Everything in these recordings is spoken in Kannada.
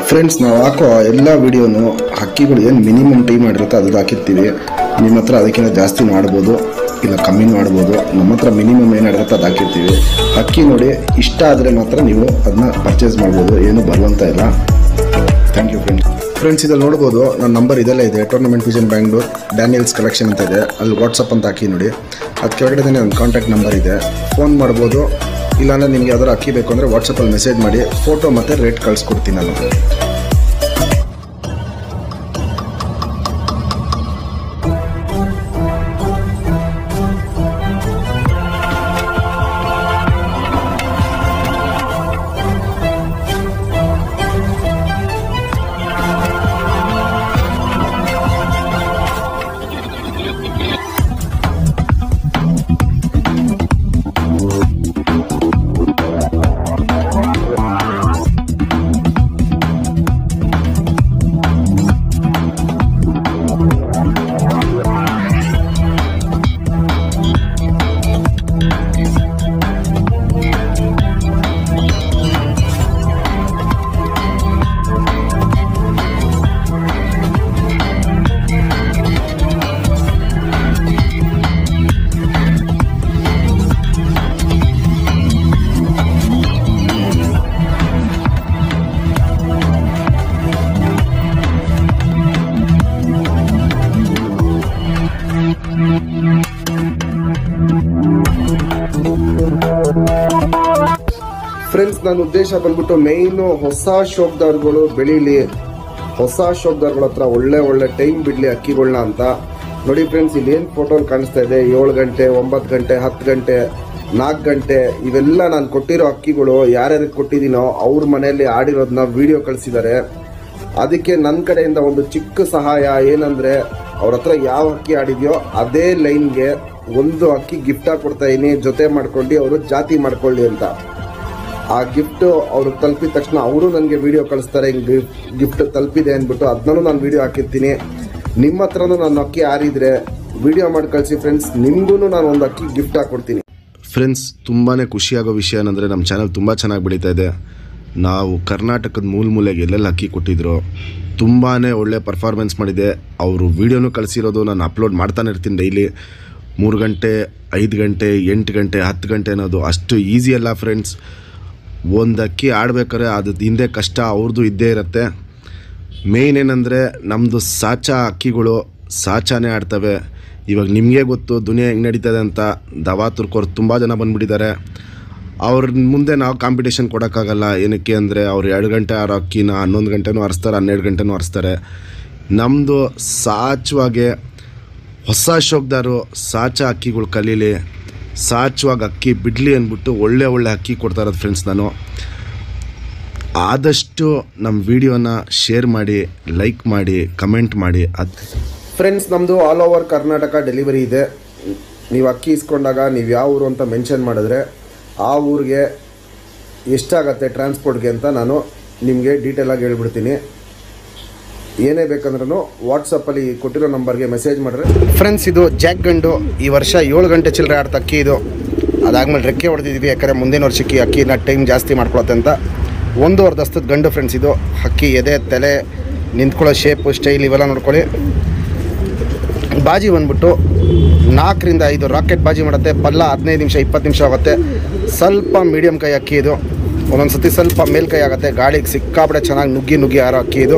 ಫ್ರೆಂಡ್ಸ್ ನಾವು ಹಾಕೋ ಎಲ್ಲ ವಿಡಿಯೋನು ಹಕ್ಕಿಗಳು ಏನು ಮಿನಿಮಮ್ ಟೈಮ್ ಮಾಡಿರುತ್ತೆ ಅದು ಹಾಕಿರ್ತೀವಿ ನಿಮ್ಮ ಹತ್ರ ಅದಕ್ಕಿಂತ ಜಾಸ್ತಿ ಮಾಡ್ಬೋದು ಇಲ್ಲ ಕಮ್ಮಿ ಮಾಡ್ಬೋದು ನಮ್ಮ ಹತ್ರ ಮಿನಿಮಮ್ ಏನಿರುತ್ತೆ ಅದು ಹಾಕಿರ್ತೀವಿ ಹಕ್ಕಿ ನೋಡಿ ಇಷ್ಟ ಆದರೆ ಮಾತ್ರ ನೀವು ಅದನ್ನ ಪರ್ಚೇಸ್ ಮಾಡ್ಬೋದು ಏನು ಬರುವಂತ ಇಲ್ಲ ಥ್ಯಾಂಕ್ ಯು ಫ್ರೆಂಡ್ಸ್ ಫ್ರೆಂಡ್ಸ್ ಇದಲ್ಲಿ ನೋಡ್ಬೋದು ನನ್ನ ನಂಬರ್ ಇದೆಲ್ಲ ಇದೆ tournament vision Bangalore Daniels collection ಅಂತ ಇದೆ ಅಲ್ಲಿ ವಾಟ್ಸಪ್ ಅಂತ ಹಾಕಿ ನೋಡಿ ಅದು ಕೆಳಗಡೆ ನನ್ನ ಕಾಂಟ್ಯಾಕ್ಟ್ ನಂಬರ್ ಇದೆ ಫೋನ್ ಮಾಡ್ಬೋದು ಇಲ್ಲಾಂದ್ರೆ ನಿಮ್ಗೆ ಯಾವ್ದಾರು ಅಕ್ಕಿ ಬೇಕು ಅಂದರೆ ವಾಟ್ಸಪ್ಪಲ್ಲಿ ಮೆಸೇಜ್ ಮಾಡಿ ಫೋಟೋ ಮತ್ತು ರೇಟ್ ಕಳಿಸ್ಕೊಡ್ತೀನಿ ನಾನು ಫ್ರೆಂಡ್ಸ್ ನನ್ನ ಉದ್ದೇಶ ಬಂದ್ಬಿಟ್ಟು ಮೇಯ್ನು ಹೊಸ ಶೋಕ್ದಾರ್ಗಳು ಬೆಳೀಲಿ ಹೊಸ ಶೋಕ್ದಾರ್ಗಳ ಹತ್ರ ಒಳ್ಳೆ ಒಳ್ಳೆ ಟೈಮ್ ಬಿಡಲಿ ಅಕ್ಕಿಗಳನ್ನ ಅಂತ ನೋಡಿ ಫ್ರೆಂಡ್ಸ್ ಇಲ್ಲಿ ಏನು ಫೋಟೋ ಕಾಣಿಸ್ತಾ ಇದೆ ಏಳು ಗಂಟೆ ಒಂಬತ್ತು ಗಂಟೆ ಹತ್ತು ಗಂಟೆ ನಾಲ್ಕು ಗಂಟೆ ಇವೆಲ್ಲ ನಾನು ಕೊಟ್ಟಿರೋ ಅಕ್ಕಿಗಳು ಯಾರ್ಯಾರಿಗೆ ಕೊಟ್ಟಿದ್ದೀನೋ ಅವ್ರ ಮನೆಯಲ್ಲಿ ಆಡಿರೋದನ್ನ ವಿಡಿಯೋ ಕಳಿಸಿದ್ದಾರೆ ಅದಕ್ಕೆ ನನ್ನ ಕಡೆಯಿಂದ ಒಂದು ಚಿಕ್ಕ ಸಹಾಯ ಏನಂದ್ರೆ ಅವ್ರ ಹತ್ರ ಯಾವ ಅಕ್ಕಿ ಆಡಿದ್ಯೋ ಅದೇ ಲೈನ್ಗೆ ಒಂದು ಅಕ್ಕಿ ಗಿಫ್ಟ್ ಆಗಿ ಕೊಡ್ತಾ ಇದೀನಿ ಜೊತೆ ಮಾಡ್ಕೊಂಡು ಅವರು ಜಾತಿ ಮಾಡ್ಕೊಳ್ಳಿ ಅಂತ ಆ ಗಿಫ್ಟ್ ಅವ್ರು ತಲುಪಿದ ತಕ್ಷಣ ಅವರು ನನಗೆ ವಿಡಿಯೋ ಕಳಿಸ್ತಾರೆ ಹಿಂಗೆ ಗಿಫ್ಟ್ ತಲುಪಿದೆ ಅಂದ್ಬಿಟ್ಟು ಅದನ್ನೂ ನಾನು ವಿಡಿಯೋ ಹಾಕಿರ್ತೀನಿ ನಿಮ್ಮ ಹತ್ರನೂ ನಾನು ಅಕ್ಕಿ ಆರಿದ್ರೆ ವಿಡಿಯೋ ಮಾಡಿ ಕಳಿಸಿ ಫ್ರೆಂಡ್ಸ್ ನಿಮಗೂ ನಾನು ಒಂದು ಅಕ್ಕಿ ಗಿಫ್ಟ್ ಹಾಕ್ಕೊಡ್ತೀನಿ ಫ್ರೆಂಡ್ಸ್ ತುಂಬಾ ಖುಷಿಯಾಗೋ ವಿಷಯ ಏನಂದರೆ ನಮ್ಮ ಚಾನಲ್ ತುಂಬ ಚೆನ್ನಾಗಿ ಬೆಳೀತಾ ಇದೆ ನಾವು ಕರ್ನಾಟಕದ ಮೂಲ ಮೂಲೆಗೆ ಎಲ್ಲೆಲ್ಲಿ ಅಕ್ಕಿ ಕೊಟ್ಟಿದ್ರು ತುಂಬಾ ಒಳ್ಳೆ ಪರ್ಫಾರ್ಮೆನ್ಸ್ ಮಾಡಿದೆ ಅವರು ವೀಡಿಯೋನು ಕಳಿಸಿರೋದು ನಾನು ಅಪ್ಲೋಡ್ ಮಾಡ್ತಾನೆ ಇರ್ತೀನಿ ಡೈಲಿ ಮೂರು ಗಂಟೆ ಐದು ಗಂಟೆ ಎಂಟು ಗಂಟೆ ಹತ್ತು ಗಂಟೆ ಅನ್ನೋದು ಅಷ್ಟು ಈಸಿ ಅಲ್ಲ ಫ್ರೆಂಡ್ಸ್ ಒಂದು ಅಕ್ಕಿ ಆಡ್ಬೇಕಾದ್ರೆ ಅದು ಹಿಂದೆ ಕಷ್ಟ ಅವ್ರದ್ದು ಇದ್ದೇ ಇರುತ್ತೆ ಮೇಯ್ನ್ ಏನಂದರೆ ನಮ್ಮದು ಸಾಚಾ ಅಕ್ಕಿಗಳು ಸಾಚಾನೇ ಆಡ್ತವೆ ಇವಾಗ ನಿಮಗೆ ಗೊತ್ತು ದುನಿಯಾ ಹೆಂಗೆ ನಡೀತದೆ ಅಂತ ದವಾ ತುರ್ಕೋರು ತುಂಬ ಜನ ಬಂದುಬಿಟ್ಟಿದ್ದಾರೆ ಅವ್ರ ಮುಂದೆ ನಾವು ಕಾಂಪಿಟೇಷನ್ ಕೊಡೋಕ್ಕಾಗಲ್ಲ ಏನಕ್ಕೆ ಅಂದರೆ ಅವ್ರು ಎರಡು ಗಂಟೆ ಆರೋ ಅಕ್ಕಿನ ಹನ್ನೊಂದು ಗಂಟೆನೂ ಹರಿಸ್ತಾರೆ ಹನ್ನೆರಡು ಗಂಟೆನೂ ಹರಿಸ್ತಾರೆ ನಮ್ಮದು ಸಾಚವಾಗೆ ಹೊಸ ಶೋಕ್ದಾರು ಸಾಚ ಅಕ್ಕಿಗಳು ಕಲೀಲಿ ಸಾಚವಾಗಿ ಅಕ್ಕಿ ಬಿಡಲಿ ಅಂದ್ಬಿಟ್ಟು ಒಳ್ಳೆ ಒಳ್ಳೆ ಅಕ್ಕಿ ಕೊಡ್ತಾ ಇರೋದು ಫ್ರೆಂಡ್ಸ್ ನಾನು ಆದಷ್ಟು ನಮ್ಮ ವಿಡಿಯೋನ ಶೇರ್ ಮಾಡಿ ಲೈಕ್ ಮಾಡಿ ಕಮೆಂಟ್ ಮಾಡಿ ಅದು ಫ್ರೆಂಡ್ಸ್ ನಮ್ಮದು ಆಲ್ ಓವರ್ ಕರ್ನಾಟಕ ಡೆಲಿವರಿ ಇದೆ ನೀವು ಅಕ್ಕಿ ಇಸ್ಕೊಂಡಾಗ ನೀವು ಯಾವ ಊರು ಅಂತ ಮೆನ್ಷನ್ ಮಾಡಿದ್ರೆ ಆ ಊರಿಗೆ ಎಷ್ಟಾಗತ್ತೆ ಟ್ರಾನ್ಸ್ಪೋರ್ಟ್ಗೆ ಅಂತ ನಾನು ನಿಮಗೆ ಡೀಟೇಲಾಗಿ ಹೇಳ್ಬಿಡ್ತೀನಿ ಏನೇ ಬೇಕಂದ್ರೂ ವಾಟ್ಸಪ್ಪಲ್ಲಿ ಕೊಟ್ಟಿರೋ ನಂಬರ್ಗೆ ಮೆಸೇಜ್ ಮಾಡಿದ್ರೆ ಫ್ರೆಂಡ್ಸ್ ಇದು ಜಾಕ್ ಗಂಡು ಈ ವರ್ಷ ಏಳು ಗಂಟೆ ಚಿಲ್ಲರೆ ಆಡ್ತ ಅಕ್ಕಿ ಇದು ಅದಾದ್ಮೇಲೆ ರೆಕ್ಕೆ ಹೊಡೆದಿದ್ವಿ ಯಾಕಂದರೆ ಮುಂದಿನ ವರ್ಷಕ್ಕೆ ಈ ಅಕ್ಕಿನ ಟೈಮ್ ಜಾಸ್ತಿ ಮಾಡ್ಕೊಳತ್ತೆ ಅಂತ ಒಂದೂವರೆ ದಸ್ತದ ಗಂಡು ಫ್ರೆಂಡ್ಸ್ ಇದು ಅಕ್ಕಿ ಎದೆ ತಲೆ ನಿಂತ್ಕೊಳ್ಳೋ ಶೇಪು ಸ್ಟೈಲ್ ಇವೆಲ್ಲ ನೋಡ್ಕೊಳ್ಳಿ ಬಾಜಿ ಬಂದ್ಬಿಟ್ಟು ನಾಲ್ಕರಿಂದ ಐದು ರಾಕೆಟ್ ಬಾಜಿ ಮಾಡುತ್ತೆ ಪಲ್ಲ ಹದಿನೈದು ನಿಮಿಷ ಇಪ್ಪತ್ತು ನಿಮಿಷ ಆಗುತ್ತೆ ಸ್ವಲ್ಪ ಮೀಡಿಯಮ್ ಕೈ ಅಕ್ಕಿ ಇದು ಒಂದೊಂದು ಸತಿ ಸ್ವಲ್ಪ ಮೇಲ್ಕೈ ಆಗುತ್ತೆ ಗಾಳಿಗೆ ಸಿಕ್ಕಾಪಡೆ ಚೆನ್ನಾಗಿ ನುಗ್ಗಿ ನುಗ್ಗಿ ಆರೋ ಅಕ್ಕಿ ಇದು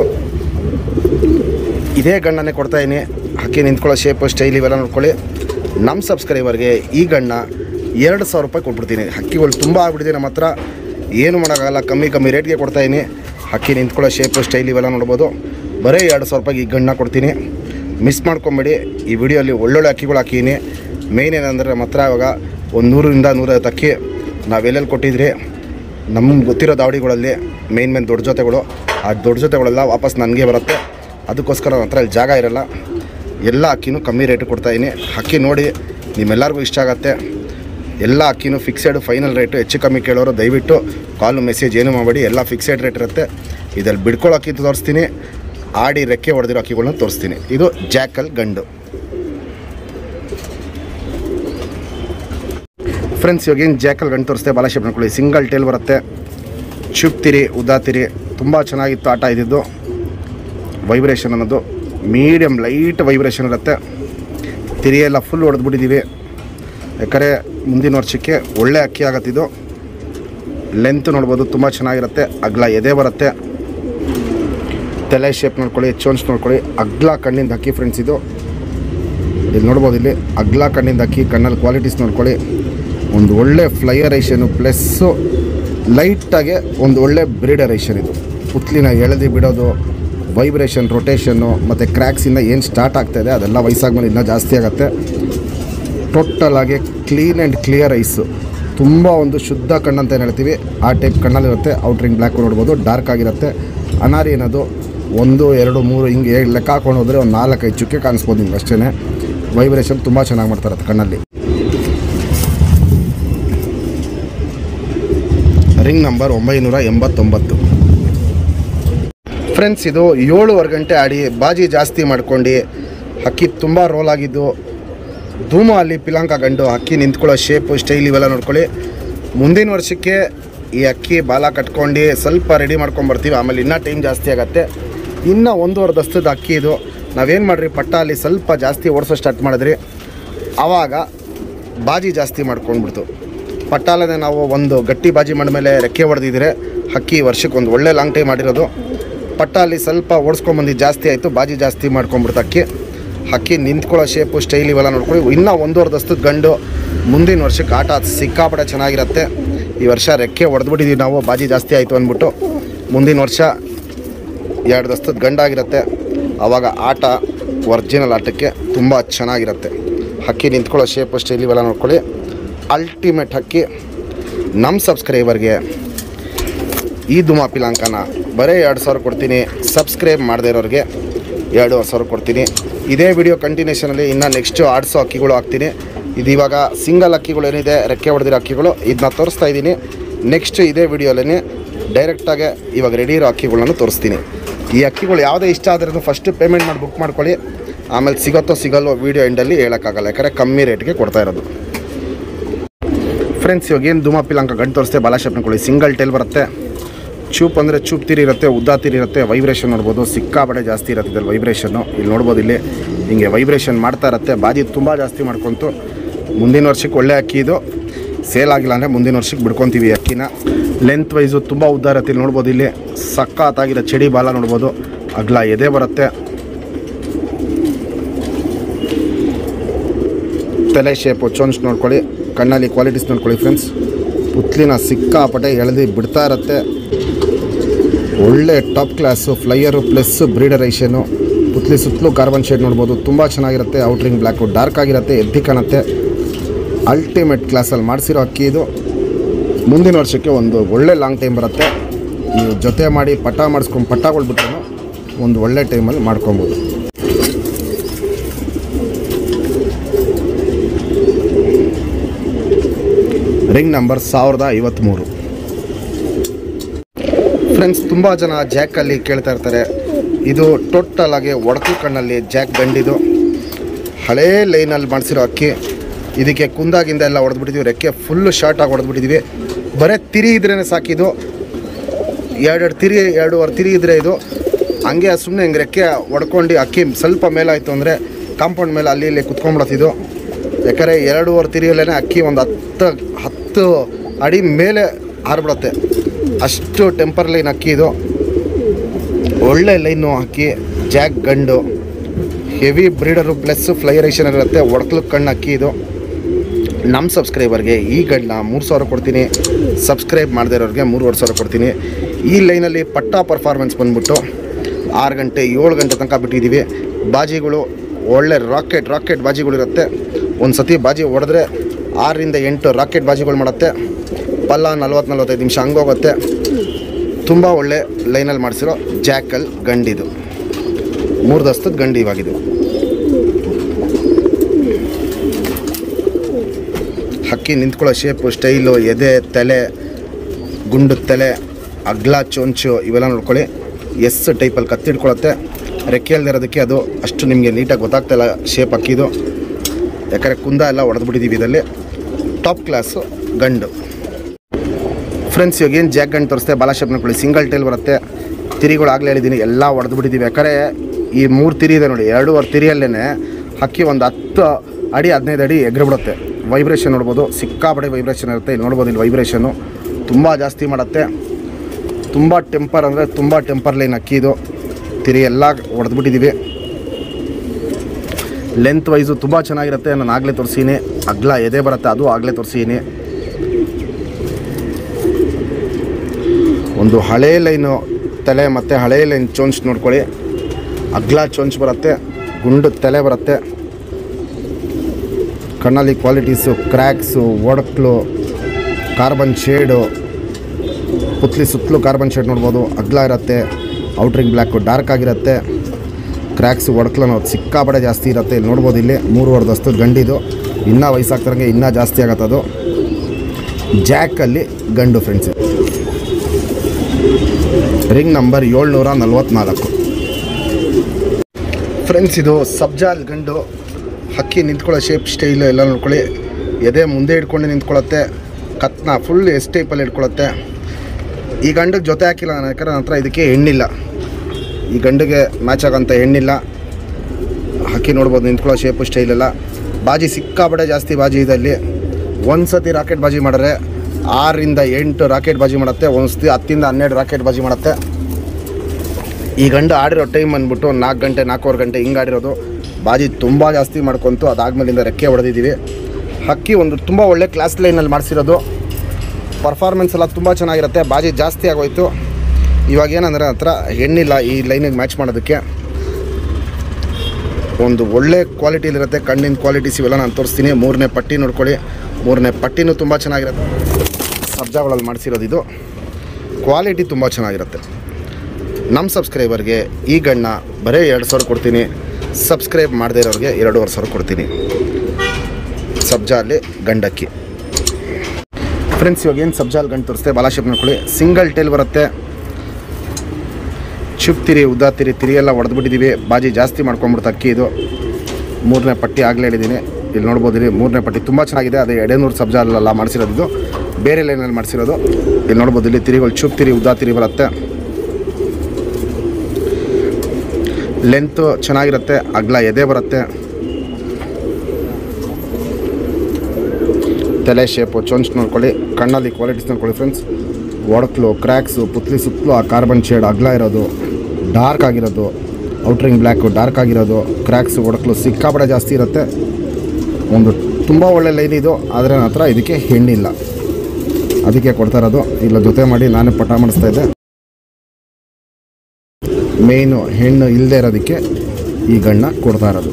ಇದೇ ಗಣ್ಣನೇ ಕೊಡ್ತಾ ಇದೀನಿ ಅಕ್ಕಿ ನಿಂತ್ಕೊಳ್ಳೋ ಶೇಪು ಸ್ಟೈಲ್ ಇವೆಲ್ಲ ನೋಡ್ಕೊಳ್ಳಿ ನಮ್ಮ ಸಬ್ಸ್ಕ್ರೈಬರ್ಗೆ ಈ ಗಣ್ಣ ಎರಡು ಸಾವಿರ ರೂಪಾಯಿ ಕೊಟ್ಬಿಡ್ತೀನಿ ಹಕ್ಕಿಗಳು ತುಂಬ ಆಗ್ಬಿಟ್ಟಿದೆ ನಮ್ಮ ಹತ್ರ ಏನು ಮಾಡೋಕ್ಕಾಗಲ್ಲ ಕಮ್ಮಿ ಕಮ್ಮಿ ರೇಟ್ಗೆ ಕೊಡ್ತಾ ಇದೀನಿ ಹಕ್ಕಿ ನಿಂತ್ಕೊಳ್ಳೋ ಶೇಪು ಸ್ಟೈಲ್ ಇವೆಲ್ಲ ನೋಡ್ಬೋದು ಬರೀ ಎರಡು ಸಾವಿರ ರೂಪಾಯಿಗೆ ಈ ಗಣ್ಣ ಕೊಡ್ತೀನಿ ಮಿಸ್ ಮಾಡ್ಕೊಂಬೇಡಿ ಈ ವಿಡಿಯೋಲಿ ಒಳ್ಳೊಳ್ಳೆ ಅಕ್ಕಿಗಳು ಹಾಕಿದ್ದೀನಿ ಮೇಯ್ನ್ ಏನಂದರೆ ನಮ್ಮ ಹತ್ರ ಇವಾಗ ಒಂದು ನೂರರಿಂದ ನೂರೈವತ್ತು ಅಕ್ಕಿ ನಾವೆಲ್ಲೆಲ್ಲಿ ಕೊಟ್ಟಿದ್ರಿ ನಮ್ಗೆ ಗೊತ್ತಿರೋ ದಾವಡಿಗಳಲ್ಲಿ ಮೇನ್ ಮೇನ್ ದೊಡ್ಡ ಜೊತೆಗಳು ಆ ದೊಡ್ಡ ಜೊತೆಗಳೆಲ್ಲ ವಾಪಸ್ ನನಗೆ ಬರುತ್ತೆ ಅದಕ್ಕೋಸ್ಕರ ನನ್ನ ಹತ್ರ ಇಲ್ಲಿ ಜಾಗ ಇರಲ್ಲ ಎಲ್ಲ ಅಕ್ಕಿನೂ ಕಮ್ಮಿ ರೇಟ್ ಕೊಡ್ತಾಯಿದ್ದೀನಿ ಅಕ್ಕಿ ನೋಡಿ ನಿಮ್ಮೆಲ್ಲರಿಗೂ ಇಷ್ಟ ಆಗುತ್ತೆ ಎಲ್ಲ ಅಕ್ಕಿನೂ ಫಿಕ್ಸೆಡ್ ಫೈನಲ್ ರೇಟು ಹೆಚ್ಚು ಕಮ್ಮಿ ಕೇಳೋರು ದಯವಿಟ್ಟು ಕಾಲು ಮೆಸೇಜ್ ಏನು ಮಾಡಬೇಡಿ ಎಲ್ಲ ಫಿಕ್ಸೆಡ್ ರೇಟ್ ಇರುತ್ತೆ ಇದಲ್ಲಿ ಬಿಡ್ಕೊಳ್ಳೋ ಅಕ್ಕಿ ತೋರಿಸ್ತೀನಿ ಆಡಿ ರೆಕ್ಕೆ ಹೊಡೆದಿರೋ ಅಕ್ಕಿಗಳನ್ನ ತೋರಿಸ್ತೀನಿ ಇದು ಜಾಕಲ್ ಗಂಡು ಫ್ರೆಂಡ್ಸ್ ಇವಾಗ ಏನು ಜಾಕಲ್ ಗಂಡು ತೋರಿಸ್ತೆ ಬಾಲ ಶೇಪ್ ನೋಡ್ಕೊಳ್ಳಿ ಸಿಂಗಲ್ ಟೇಲ್ ಬರುತ್ತೆ ಚುಪ್ತಿರಿ ಉದ್ದಾತಿರಿ ತುಂಬ ಚೆನ್ನಾಗಿತ್ತು ಆಟ ಇದ್ದಿದ್ದು ವೈಬ್ರೇಷನ್ ಅನ್ನೋದು ಮೀಡಿಯಮ್ ಲೈಟ್ ವೈಬ್ರೇಷನ್ ಇರುತ್ತೆ ತಿರಿಯೆಲ್ಲ ಫುಲ್ ಹೊಡೆದ್ಬಿಟ್ಟಿದ್ದೀವಿ ಯಾಕಂದರೆ ಮುಂದಿನ ವರ್ಷಕ್ಕೆ ಒಳ್ಳೆ ಅಕ್ಕಿ ಆಗತ್ತಿದು ಲೆಂತ್ ನೋಡ್ಬೋದು ತುಂಬ ಚೆನ್ನಾಗಿರುತ್ತೆ ಅಗ್ಲ ಎದೆ ಬರುತ್ತೆ ತಲೆ ಶೇಪ್ ನೋಡ್ಕೊಳ್ಳಿ ಚೋನ್ಸ್ ನೋಡ್ಕೊಳ್ಳಿ ಅಗ್ಲ ಕಣ್ಣಿಂದ ಅಕ್ಕಿ ಫ್ರೆಂಡ್ಸ್ ಇದು ಇಲ್ಲಿ ನೋಡ್ಬೋದು ಇಲ್ಲಿ ಅಗ್ಲ ಕಣ್ಣಿಂದ ಅಕ್ಕಿ ಕಣ್ಣಲ್ಲಿ ಕ್ವಾಲಿಟೀಸ್ ನೋಡ್ಕೊಳ್ಳಿ ಒಂದು ಒಳ್ಳೆ ಫ್ಲೈಯರೈಷನು ಪ್ಲಸ್ಸು ಲೈಟಾಗೆ ಒಂದು ಒಳ್ಳೆ ಬ್ರೀಡರೈಷನ್ ಇದು ಪುತ್ಲಿನ ಎಳೆದು ಬಿಡೋದು ವೈಬ್ರೇಷನ್ ರೊಟೇಷನ್ನು ಮತ್ತು ಕ್ರ್ಯಾಕ್ಸಿಂದ ಏನು ಸ್ಟಾರ್ಟ್ ಆಗ್ತಾಯಿದೆ ಅದೆಲ್ಲ ವಯಸ್ಸಾದ್ಮೇಲೆ ಇನ್ನೂ ಜಾಸ್ತಿ ಆಗುತ್ತೆ ಟೋಟಲ್ ಆಗಿ ಕ್ಲೀನ್ ಆ್ಯಂಡ್ ಕ್ಲಿಯರ್ ಐಸು ತುಂಬ ಒಂದು ಶುದ್ಧ ಕಣ್ಣು ಅಂತ ಏನು ಹೇಳ್ತೀವಿ ಆ ಟೈಪ್ ಕಣ್ಣಲ್ಲಿರುತ್ತೆ ಔಟ್ರಿಂಗ್ ಬ್ಲ್ಯಾಕ್ ನೋಡ್ಬೋದು ಡಾರ್ಕ್ ಆಗಿರುತ್ತೆ ಅನಾರಿ ಅನ್ನೋದು ಒಂದು ಎರಡು ಮೂರು ಹಿಂಗೆ ಏಳು ಲೆಕ್ಕ ಹಾಕೊಂಡು ಹೋದರೆ ಒಂದು ನಾಲ್ಕೈದು ಚುಕ್ಕೆ ಕಾಣಿಸ್ಬೋದು ನಿಮ್ಗೆ ಅಷ್ಟೇ ವೈಬ್ರೇಷನ್ ತುಂಬ ಚೆನ್ನಾಗಿ ಮಾಡ್ತಾರೆ ಅದು ಕಣ್ಣಲ್ಲಿ ರಿಂಗ್ ನಂಬರ್ ಒಂಬೈನೂರ ಎಂಬತ್ತೊಂಬತ್ತು ಫ್ರೆಂಡ್ಸ್ ಇದು ಏಳುವರೆ ಗಂಟೆ ಆಡಿ ಬಾಜಿ ಜಾಸ್ತಿ ಮಾಡ್ಕೊಂಡು ಅಕ್ಕಿ ತುಂಬ ರೋಲ್ ಆಗಿದ್ದು ಧೂಮ ಅಲ್ಲಿ ಪಿಲಾಂಕ ಗಂಡು ಅಕ್ಕಿ ನಿಂತ್ಕೊಳ್ಳೋ ಶೇಪು ಸ್ಟೈಲ್ ಇವೆಲ್ಲ ನೋಡ್ಕೊಳ್ಳಿ ಮುಂದಿನ ವರ್ಷಕ್ಕೆ ಈ ಅಕ್ಕಿ ಬಾಲ ಕಟ್ಕೊಂಡು ಸ್ವಲ್ಪ ರೆಡಿ ಮಾಡ್ಕೊಂಬರ್ತೀವಿ ಆಮೇಲೆ ಇನ್ನೂ ಟೈಮ್ ಜಾಸ್ತಿ ಆಗುತ್ತೆ ಇನ್ನೂ ಒಂದೂವರೆ ದಸ್ತದ ಅಕ್ಕಿ ಇದು ನಾವೇನು ಮಾಡ್ರಿ ಪಟ್ಟ ಅಲ್ಲಿ ಸ್ವಲ್ಪ ಜಾಸ್ತಿ ಓಡಿಸೋ ಸ್ಟಾರ್ಟ್ ಮಾಡಿದ್ರಿ ಆವಾಗ ಬಾಜಿ ಜಾಸ್ತಿ ಮಾಡ್ಕೊಂಡ್ಬಿಡ್ತು ಪಟ್ಟಾಲನೆ ನಾವು ಒಂದು ಗಟ್ಟಿ ಬಾಜಿ ಮಾಡಿದ್ಮೇಲೆ ರೆಕ್ಕೆ ಹೊಡೆದಿದ್ರೆ ಹಕ್ಕಿ ವರ್ಷಕ್ಕೆ ಒಂದು ಒಳ್ಳೆ ಲಾಂಗ್ ಟೈಮ್ ಮಾಡಿರೋದು ಪಟ್ಟ ಅಲ್ಲಿ ಸ್ವಲ್ಪ ಓಡಿಸ್ಕೊಂಬಂದಿದ್ದು ಜಾಸ್ತಿ ಆಯಿತು ಬಾಜಿ ಜಾಸ್ತಿ ಮಾಡ್ಕೊಂಡ್ಬಿಡ್ತು ಅಕ್ಕಿ ಹಕ್ಕಿ ನಿಂತ್ಕೊಳ್ಳೋ ಶೇಪು ಸ್ಟೈಲ್ ಇವೆಲ್ಲ ನೋಡ್ಕೊಳ್ಳಿ ಇನ್ನೂ ಒಂದೂವರೆ ದಸ್ತದ ಗಂಡು ಮುಂದಿನ ವರ್ಷಕ್ಕೆ ಆಟ ಸಿಕ್ಕಾಪಟ್ಟೆ ಚೆನ್ನಾಗಿರುತ್ತೆ ಈ ವರ್ಷ ರೆಕ್ಕೆ ಹೊಡೆದ್ಬಿಟ್ಟಿದ್ದೀವಿ ನಾವು ಬಾಜಿ ಜಾಸ್ತಿ ಆಯಿತು ಅಂದ್ಬಿಟ್ಟು ಮುಂದಿನ ವರ್ಷ ಎರಡು ದಸ್ತದ ಗಂಡಾಗಿರುತ್ತೆ ಆವಾಗ ಆಟ ಒರಿಜಿನಲ್ ಆಟಕ್ಕೆ ತುಂಬ ಚೆನ್ನಾಗಿರುತ್ತೆ ಹಕ್ಕಿ ನಿಂತ್ಕೊಳ್ಳೋ ಶೇಪ್ ಸ್ಟೈಲ್ ಇವೆಲ್ಲ ನೋಡ್ಕೊಳ್ಳಿ ಅಲ್ಟಿಮೇಟ್ ಹಕ್ಕಿ ನಮ್ಮ ಸಬ್ಸ್ಕ್ರೈಬರ್ಗೆ ಈ ದುಮಾಪಿಲಾಂಕನ ಬರೀ ಎರಡು ಸಾವಿರ ಕೊಡ್ತೀನಿ ಸಬ್ಸ್ಕ್ರೈಬ್ ಮಾಡದೇ ಇರೋರಿಗೆ ಎರಡೂವರೆ ಸಾವಿರ ಕೊಡ್ತೀನಿ ಇದೇ ವಿಡಿಯೋ ಕಂಟಿನ್ಯೂಷನಲ್ಲಿ ಇನ್ನು ನೆಕ್ಸ್ಟು ಆಡಿಸೋ ಅಕ್ಕಿಗಳು ಹಾಕ್ತೀನಿ ಇದು ಇವಾಗ ಸಿಂಗಲ್ ಅಕ್ಕಿಗಳು ಏನಿದೆ ರೆಕ್ಕೆ ಹೊಡೆದಿರೋ ಅಕ್ಕಿಗಳು ಇದನ್ನ ತೋರಿಸ್ತಾ ಇದ್ದೀನಿ ನೆಕ್ಸ್ಟ್ ಇದೇ ವಿಡಿಯೋಲೇ ಡೈರೆಕ್ಟಾಗಿ ಇವಾಗ ರೆಡಿ ಇರೋ ಅಕ್ಕಿಗಳನ್ನ ತೋರಿಸ್ತೀನಿ ಈ ಅಕ್ಕಿಗಳು ಯಾವುದೇ ಇಷ್ಟ ಆದ್ರೂ ಫಸ್ಟ್ ಪೇಮೆಂಟ್ ಮಾಡಿ ಬುಕ್ ಮಾಡ್ಕೊಳ್ಳಿ ಆಮೇಲೆ ಸಿಗುತ್ತೋ ಸಿಗಲ್ಲೋ ವೀಡಿಯೋ ಎಂಡಲ್ಲಿ ಹೇಳೋಕ್ಕಾಗಲ್ಲ ಯಾಕಂದರೆ ಕಮ್ಮಿ ರೇಟ್ಗೆ ಕೊಡ್ತಾ ಇರೋದು ಫ್ರೆಂಡ್ಸ್ ಇವಾಗ ಏನು ಧೂಮ ಪಿಲಾಂಕ ಗಂಟು ತೋರಿಸ್ತೆ ಬಾಲ ಶೇಪ್ ನೋಡ್ಕೊಳ್ಳಿ ಸಿಂಗಲ್ ಟೈಲ್ ಬರುತ್ತೆ ಚೂಪ್ ಅಂದರೆ ಚೂಪ್ ತೀರಿ ಇರುತ್ತೆ ಉದ್ದ ತೀರಿ ಇರುತ್ತೆ ವೈಬ್ರೇಷನ್ ನೋಡ್ಬೋದು ಸಿಕ್ಕಾಪಟ್ಟೆ ಜಾಸ್ತಿ ಇರುತ್ತೆ ಇದ್ರಲ್ಲಿ ವೈಬ್ರೇಷನ್ನು ಇಲ್ಲಿ ನೋಡ್ಬೋದು ಇಲ್ಲಿ ಹಿಂಗೆ ವೈಬ್ರೇಷನ್ ಮಾಡ್ತಾ ಇರುತ್ತೆ ಬಾಜಿ ತುಂಬ ಜಾಸ್ತಿ ಮಾಡ್ಕೊಂತು ಮುಂದಿನ ವರ್ಷಕ್ಕೆ ಒಳ್ಳೆ ಅಕ್ಕಿ ಇದು ಸೇಲ್ ಆಗಿಲ್ಲ ಅಂದರೆ ಮುಂದಿನ ವರ್ಷಕ್ಕೆ ಬಿಡ್ಕೊತೀವಿ ಈ ಅಕ್ಕಿನ ಲೆಂತ್ ವೈಸು ತುಂಬ ಉದ್ದ ಇರುತ್ತೆ ಇಲ್ಲಿ ನೋಡ್ಬೋದು ಇಲ್ಲಿ ಸಖತ್ತಾಗಿರೋ ಚಡಿ ಬಾಲ ನೋಡ್ಬೋದು ಅಗ್ಲ ಎದೆ ಬರುತ್ತೆ ತಲೆ ಶೇಪು ಚೋನ್ಸ್ ನೋಡ್ಕೊಳ್ಳಿ ಕಣ್ಣಲ್ಲಿ ಕ್ವಾಲಿಟೀಸ್ ನೋಡ್ಕೊಳ್ಳಿ ಫ್ರೆಂಡ್ಸ್ ಪುತ್ಲಿನ ಸಿಕ್ಕಾಪಟ್ಟೆ ಎಳೆದು ಬಿಡ್ತಾ ಇರುತ್ತೆ ಒಳ್ಳೆ ಟಾಪ್ ಕ್ಲಾಸು ಫ್ಲೈಯರು ಪ್ಲಸ್ ಬ್ರೀಡರೈಷನು ಪುತ್ಲಿ ಸುತ್ತಲೂ ಕಾರ್ಬನ್ ಶೇಡ್ ನೋಡ್ಬೋದು ತುಂಬ ಚೆನ್ನಾಗಿರುತ್ತೆ ಔಟ್ರಿಂಗ್ ಬ್ಲ್ಯಾಕು ಡಾರ್ಕ್ ಆಗಿರುತ್ತೆ ಎದ್ದಿ ಕಾಣುತ್ತೆ ಅಲ್ಟಿಮೇಟ್ ಕ್ಲಾಸಲ್ಲಿ ಮಾಡಿಸಿರೋ ಅಕ್ಕಿ ಇದು ಮುಂದಿನ ವರ್ಷಕ್ಕೆ ಒಂದು ಒಳ್ಳೆ ಲಾಂಗ್ ಟೈಮ್ ಬರುತ್ತೆ ನೀವು ಜೊತೆ ಮಾಡಿ ಪಟ ಮಾಡಿಸ್ಕೊಂಡು ಪಟ್ಟಗಳು ಬಿಟ್ರು ಒಂದು ಒಳ್ಳೆ ಟೈಮಲ್ಲಿ ಮಾಡ್ಕೊಬೋದು ರಿಂಗ್ ನಂಬರ್ ಸಾವಿರದ ಐವತ್ತ್ಮೂರು ಫ್ರೆಂಡ್ಸ್ ತುಂಬ ಜನ ಜಾಕಲ್ಲಿ ಕೇಳ್ತಾ ಇರ್ತಾರೆ ಇದು ಟೋಟಲ್ ಆಗಿ ಒಡಕು ಕಣ್ಣಲ್ಲಿ ಜಾಕ್ ಗಂಡಿದು ಹಳೇ ಲೈನಲ್ಲಿ ಮಾಡಿಸಿರೋ ಅಕ್ಕಿ ಇದಕ್ಕೆ ಕುಂದಾಗಿಂದ ಎಲ್ಲ ಹೊಡೆದ್ಬಿಟ್ಟಿದ್ದೀವಿ ರೆಕ್ಕೆ ಫುಲ್ಲು ಶಾರ್ಟಾಗಿ ಹೊಡೆದ್ಬಿಟ್ಟಿದ್ದೀವಿ ಬರೀ ತಿರಿ ಇದ್ರೇ ಸಾಕಿದು ಎರಡೆರಡು ತಿರಿ ಎರಡೂವರೆ ತಿರಿ ಇದ್ದರೆ ಇದು ಹಂಗೆ ಸುಮ್ಮನೆ ಹಿಂಗೆ ರೆಕ್ಕೆ ಹೊಡ್ಕೊಂಡು ಅಕ್ಕಿ ಸ್ವಲ್ಪ ಮೇಲಾಯಿತು ಅಂದರೆ ಕಾಂಪೌಂಡ್ ಮೇಲೆ ಅಲ್ಲಿ ಇಲ್ಲಿ ಕುತ್ಕೊಂಡ್ಬಿಡತ್ತಿದ್ದು ಯಾಕಂದರೆ ಎರಡೂವರೆ ತಿರಿಯಲ್ಲೇ ಅಕ್ಕಿ ಒಂದು ಹತ್ತು ಹತ್ತು ಅಡಿ ಮೇಲೆ ಹಾರ್ಬಿಡುತ್ತೆ ಅಷ್ಟು ಟೆಂಪರ್ ಲೈನ್ ಅಕ್ಕಿ ಇದು ಒಳ್ಳೆ ಲೈನು ಅಕ್ಕಿ ಜಾಕ್ ಗಂಡು ಹೆವಿ ಬ್ರೀಡರು ಪ್ಲಸ್ ಫ್ಲೈರೇಷನ್ ಇರುತ್ತೆ ಒಡಕ್ಲು ಕಣ್ಣು ಅಕ್ಕಿ ಇದು ನಮ್ಮ ಸಬ್ಸ್ಕ್ರೈಬರ್ಗೆ ಈ ಗಂಡನ್ನ ಮೂರು ಸಾವಿರ ಕೊಡ್ತೀನಿ ಸಬ್ಸ್ಕ್ರೈಬ್ ಮಾಡದೇ ಇರೋರಿಗೆ ಮೂರುವರೆ ಸಾವಿರ ಕೊಡ್ತೀನಿ ಈ ಲೈನಲ್ಲಿ ಪಟ್ಟ ಪರ್ಫಾರ್ಮೆನ್ಸ್ ಬಂದ್ಬಿಟ್ಟು ಆರು ಗಂಟೆ ಏಳು ಗಂಟೆ ತನಕ ಬಿಟ್ಟಿದ್ದೀವಿ ಬಾಜಿಗಳು ಒಳ್ಳೆ ರಾಕೆಟ್ ರಾಕೆಟ್ ಬಾಜಿಗಳಿರುತ್ತೆ ಒಂದು ಸತಿ ಬಾಜಿ ಹೊಡೆದ್ರೆ ಆರರಿಂದ ಎಂಟು ರಾಕೆಟ್ ಬಾಜಿಗಳು ಮಾಡುತ್ತೆ ಪಲ್ಲ ನಲ್ವತ್ತು ನಲ್ವತ್ತೈದು ನಿಮಿಷ ಹಂಗೋಗುತ್ತೆ ತುಂಬ ಒಳ್ಳೆ ಲೈನಲ್ಲಿ ಮಾಡಿಸಿರೋ ಜಾಕಲ್ ಗಂಡಿದು ಮೂರು ದಸ್ತದ ಗಂಡು ಇವಾಗಿದು ಹಕ್ಕಿ ನಿಂತ್ಕೊಳ್ಳೋ ಶೇಪು ಸ್ಟೈಲು ಎದೆ ತಲೆ ಗುಂಡು ತಲೆ ಅಗ್ಲ ಚೊಂಚು ಇವೆಲ್ಲ ನೋಡ್ಕೊಳ್ಳಿ ಎಸ್ ಟೈಪಲ್ಲಿ ಕತ್ತಿಡ್ಕೊಳತ್ತೆ ರೆಕ್ಕೆ ಇರೋದಕ್ಕೆ ಅದು ಅಷ್ಟು ನಿಮಗೆ ನೀಟಾಗಿ ಗೊತ್ತಾಗ್ತಾಯಿಲ್ಲ ಶೇಪ್ ಅಕ್ಕಿದು ಯಾಕಂದರೆ ಕುಂದ ಎಲ್ಲ ಹೊಡೆದ್ಬಿಟ್ಟಿದ್ದೀವಿ ಇದರಲ್ಲಿ ಟಾಪ್ ಕ್ಲಾಸು ಗಂಡು ಫ್ರೆಂಡ್ಸ್ ಇವಾಗ ಏನು ಜಾಕ್ ಗಂಟು ತೋರಿಸ್ತೆ ಬಾಲಾಶೇಪ್ನ ಕೊಡಿ ಸಿಂಗಲ್ ಟೈಲ್ ಬರುತ್ತೆ ತಿರಿಗಳು ಆಗಲೇ ಹೇಳಿದ್ದೀನಿ ಎಲ್ಲ ಹೊಡೆದು ಬಿಟ್ಟಿದ್ದೀವಿ ಯಾಕಂದರೆ ಈ ಮೂರು ತಿರಿ ಇದೆ ನೋಡಿ ಎರಡೂವರೆ ತಿರಿಯಲ್ಲೇ ಹಕ್ಕಿ ಒಂದು ಹತ್ತು ಅಡಿ ಹದಿನೈದು ಅಡಿ ಎಗ್ರಿಬಿಡುತ್ತೆ ವೈಬ್ರೇಷನ್ ನೋಡ್ಬೋದು ಸಿಕ್ಕಾಪಟ್ಟೆ ವೈಬ್ರೇಷನ್ ಇರುತ್ತೆ ಇಲ್ಲಿ ನೋಡ್ಬೋದು ಇಲ್ಲಿ ವೈಬ್ರೇಷನ್ನು ತುಂಬ ಜಾಸ್ತಿ ಮಾಡುತ್ತೆ ತುಂಬ ಟೆಂಪರ್ ಅಂದರೆ ತುಂಬ ಟೆಂಪರ್ ಲೈನ್ ಅಕ್ಕಿ ಇದು ತಿರಿ ಎಲ್ಲ ಹೊಡೆದ್ಬಿಟ್ಟಿದ್ದೀವಿ ಲೆಂತ್ ವೈಸು ತುಂಬ ಚೆನ್ನಾಗಿರುತ್ತೆ ನಾನು ಆಗಲೇ ತೋರಿಸೀನಿ ಅಗ್ಲ ಎದೆ ಬರುತ್ತೆ ಅದು ಆಗಲೇ ತೋರಿಸೀನಿ ಒಂದು ಹಳೇ ಲೈನು ತಲೆ ಮತ್ತು ಹಳೇ ಲೈನ್ ಚೊಂಚ್ ನೋಡ್ಕೊಳ್ಳಿ ಅಗ್ಲ ಚೊಂಚ್ ಬರುತ್ತೆ ಗುಂಡು ತಲೆ ಬರುತ್ತೆ ಕಣ್ಣಲ್ಲಿ ಕ್ವಾಲಿಟೀಸು ಕ್ರ್ಯಾಕ್ಸು ಒಡಕ್ಲು ಕಾರ್ಬನ್ ಶೇಡು ಪುತ್ಲಿ ಸುತ್ತಲೂ ಕಾರ್ಬನ್ ಶೇಡ್ ನೋಡ್ಬೋದು ಅಗ್ಲ ಇರುತ್ತೆ ಔಟ್ರಿಂಗ್ ಬ್ಲ್ಯಾಕು ಡಾರ್ಕ್ ಆಗಿರುತ್ತೆ ಕ್ರ್ಯಾಕ್ಸ್ ಒಡಕ್ಲು ಅನ್ನೋದು ಸಿಕ್ಕಾಪಡೆ ಜಾಸ್ತಿ ಇರುತ್ತೆ ಇಲ್ಲಿ ನೋಡ್ಬೋದು ಇಲ್ಲಿ ಮೂರುವರೆ ದಸ್ತದ ಗಂಡಿದು ಇನ್ನೂ ವಯಸ್ಸಾಗ್ತಾರಂಗೆ ಇನ್ನೂ ಜಾಸ್ತಿ ಆಗತ್ತೆ ಅದು ಜಾಕಲ್ಲಿ ಗಂಡು ಫ್ರೆಂಡ್ಸ್ ರಿಂಗ್ ನಂಬರ್ ಏಳ್ನೂರ ನಲ್ವತ್ನಾಲ್ಕು ಫ್ರೆಂಡ್ಸ್ ಇದು ಸಬ್ಜಾಲ್ ಗಂಡು ಹಕ್ಕಿ ನಿಂತ್ಕೊಳ್ಳೋ ಶೇಪ್ ಸ್ಟೈಲು ಎಲ್ಲ ನೋಡ್ಕೊಳ್ಳಿ ಎದೆ ಮುಂದೆ ಇಟ್ಕೊಂಡು ನಿಂತ್ಕೊಳ್ಳುತ್ತೆ ಕತ್ನ ಫುಲ್ ಎಸ್ ಟೈಪಲ್ಲಿ ಇಟ್ಕೊಳ್ಳುತ್ತೆ ಈ ಗಂಡಿಗೆ ಜೊತೆ ಹಾಕಿಲ್ಲ ನಾನು ಯಾಕಂದ್ರೆ ನನ್ನ ಹತ್ರ ಇದಕ್ಕೆ ಹೆಣ್ಣಿಲ್ಲ ಈ ಗಂಡಿಗೆ ಮ್ಯಾಚ್ ಆಗೋಂಥ ಹೆಣ್ಣಿಲ್ಲ ಹಕ್ಕಿ ನೋಡ್ಬೋದು ನಿಂತ್ಕೊಳ್ಳೋ ಶೇಪು ಸ್ಟೈಲೆಲ್ಲ ಬಾಜಿ ಸಿಕ್ಕಾಪಟ್ಟೆ ಜಾಸ್ತಿ ಬಾಜಿ ಇದೆ ಅಲ್ಲಿ ಒಂದು ಸತಿ ರಾಕೆಟ್ ಬಾಜಿ ಮಾಡಿದ್ರೆ ಆರರಿಂದ ಎಂಟು ರಾಕೆಟ್ ಬಾಜಿ ಮಾಡುತ್ತೆ ಒಂದು ಸತಿ ಹತ್ತಿಂದ ಹನ್ನೆರಡು ರಾಕೆಟ್ ಬಾಜಿ ಮಾಡುತ್ತೆ ಈ ಗಂಡು ಆಡಿರೋ ಟೈಮ್ ಅಂದ್ಬಿಟ್ಟು ನಾಲ್ಕು ಗಂಟೆ ನಾಲ್ಕೂವರೆ ಗಂಟೆ ಹಿಂಗೆ ಆಡಿರೋದು ಬಾಜಿ ತುಂಬ ಜಾಸ್ತಿ ಮಾಡ್ಕೊಂತು ಅದಾದ್ಮೇಲಿಂದ ರೆಕ್ಕೆ ಹೊಡೆದಿದ್ದೀವಿ ಹಕ್ಕಿ ಒಂದು ತುಂಬ ಒಳ್ಳೆ ಕ್ಲಾಸ್ ಲೈನಲ್ಲಿ ಮಾಡಿಸಿರೋದು ಪರ್ಫಾರ್ಮೆನ್ಸ್ ಎಲ್ಲ ತುಂಬ ಚೆನ್ನಾಗಿರುತ್ತೆ ಬಾಜಿ ಜಾಸ್ತಿ ಆಗೋಯ್ತು ಇವಾಗ ಏನಂದರೆ ಹತ್ರ ಹೆಣ್ಣಿಲ್ಲ ಈ ಲೈನಿಗೆ ಮ್ಯಾಚ್ ಮಾಡೋದಕ್ಕೆ ಒಂದು ಒಳ್ಳೆ ಕ್ವಾಲಿಟಿಲಿರುತ್ತೆ ಕಣ್ಣಿನ ಕ್ವಾಲಿಟೀಸ್ ಇವೆಲ್ಲ ನಾನು ತೋರಿಸ್ತೀನಿ ಮೂರನೇ ಪಟ್ಟಿ ನೋಡ್ಕೊಳ್ಳಿ ಮೂರನೇ ಪಟ್ಟಿನೂ ತುಂಬ ಚೆನ್ನಾಗಿರುತ್ತೆ ಸಬ್ಜಾಗಳಲ್ಲಿ ಮಾಡಿಸಿರೋದು ಇದು ಕ್ವಾಲಿಟಿ ತುಂಬ ಚೆನ್ನಾಗಿರುತ್ತೆ ನಮ್ಮ ಸಬ್ಸ್ಕ್ರೈಬರ್ಗೆ ಈ ಗಣ್ಣ ಬರೀ ಎರಡು ಸಾವಿರ ಕೊಡ್ತೀನಿ ಸಬ್ಸ್ಕ್ರೈಬ್ ಮಾಡದೇ ಇರೋರಿಗೆ ಎರಡೂವರೆ ಸಾವಿರ ಕೊಡ್ತೀನಿ ಸಬ್ಜಾಲಿ ಗಂಡಕ್ಕಿ ಫ್ರೆಂಡ್ಸ್ ಇವಾಗ ಏನು ಸಬ್ಜಾಲ್ ಗಂಡು ತೋರಿಸ್ತೆ ಬಾಲಾಶೇಪ್ ನೋಡ್ಕೊಳ್ಳಿ ಸಿಂಗಲ್ ಟೇಲ್ ಬರುತ್ತೆ ಚುಪ್ ತಿರಿ ಉದ್ದಾ ತಿರಿ ತಿರಿ ಎಲ್ಲ ಹೊಡೆದ್ಬಿಟ್ಟಿದ್ದೀವಿ ಬಾಜಿ ಜಾಸ್ತಿ ಮಾಡ್ಕೊಂಬಿಡ್ತು ಅಕ್ಕಿ ಇದು ಮೂರನೇ ಪಟ್ಟಿ ಆಗಲೇ ಹೇಳಿದ್ದೀನಿ ಇಲ್ಲಿ ನೋಡ್ಬೋದು ಇಲ್ಲಿ ಮೂರನೇ ಪಟ್ಟಿ ತುಂಬ ಚೆನ್ನಾಗಿದೆ ಅದೇ ಎಡೆನೂರು ಸಬ್ಜಾಲೆಲ್ಲ ಮಾಡಿಸಿರೋದು ಇದು ಬೇರೆ ಲೈನಲ್ಲಿ ಮಾಡಿಸಿರೋದು ಇಲ್ಲಿ ನೋಡ್ಬೋದು ಇಲ್ಲಿ ತಿರಿಗಳು ಚುಪ್ ತಿರಿ ಉದ್ದಾ ತಿರಿ ಬರುತ್ತೆ ಲೆಂತು ಚೆನ್ನಾಗಿರುತ್ತೆ ಅಗ್ಲ ಎದೆ ಬರುತ್ತೆ ತಲೆ ಶೇಪು ಚೊಂಚ್ ನೋಡ್ಕೊಳ್ಳಿ ಕಣ್ಣಲ್ಲಿ ಕ್ವಾಲಿಟೀಸ್ ನೋಡ್ಕೊಳ್ಳಿ ಫ್ರೆಂಡ್ಸ್ ಒಡಕ್ಲು ಕ್ರ್ಯಾಕ್ಸು ಪುತ್ಲಿ ಸುತ್ತಲೂ ಆ ಕಾರ್ಬನ್ ಶೇಡ್ ಅಗ್ಲ ಇರೋದು ಡಾರ್ಕ್ ಆಗಿರೋದು ಔಟ್ರಿಂಗ್ ಬ್ಲ್ಯಾಕು ಡಾರ್ಕ್ ಆಗಿರೋದು ಕ್ರ್ಯಾಕ್ಸು ಒಡಕ್ಲು ಸಿಕ್ಕಾಪಡೆ ಜಾಸ್ತಿ ಇರುತ್ತೆ ಒಂದು ತುಂಬ ಒಳ್ಳೆ ಲೈನ್ ಇದು ಆದರೆ ನನ್ನ ಹತ್ರ ಇದಕ್ಕೆ ಹೆಣ್ಣಿಲ್ಲ ಅದಕ್ಕೆ ಕೊಡ್ತಾ ಇರೋದು ಇಲ್ಲ ಜೊತೆ ಮಾಡಿ ನಾನೇ ಪಟ ಮಾಡಿಸ್ತಾ ಇದ್ದೆ ಮೇಯ್ನು ಹೆಣ್ಣು ಇಲ್ಲದೆ ಇರೋದಕ್ಕೆ ಈ ಗಣ್ಣ ಕೊಡ್ತಾ ಇರೋದು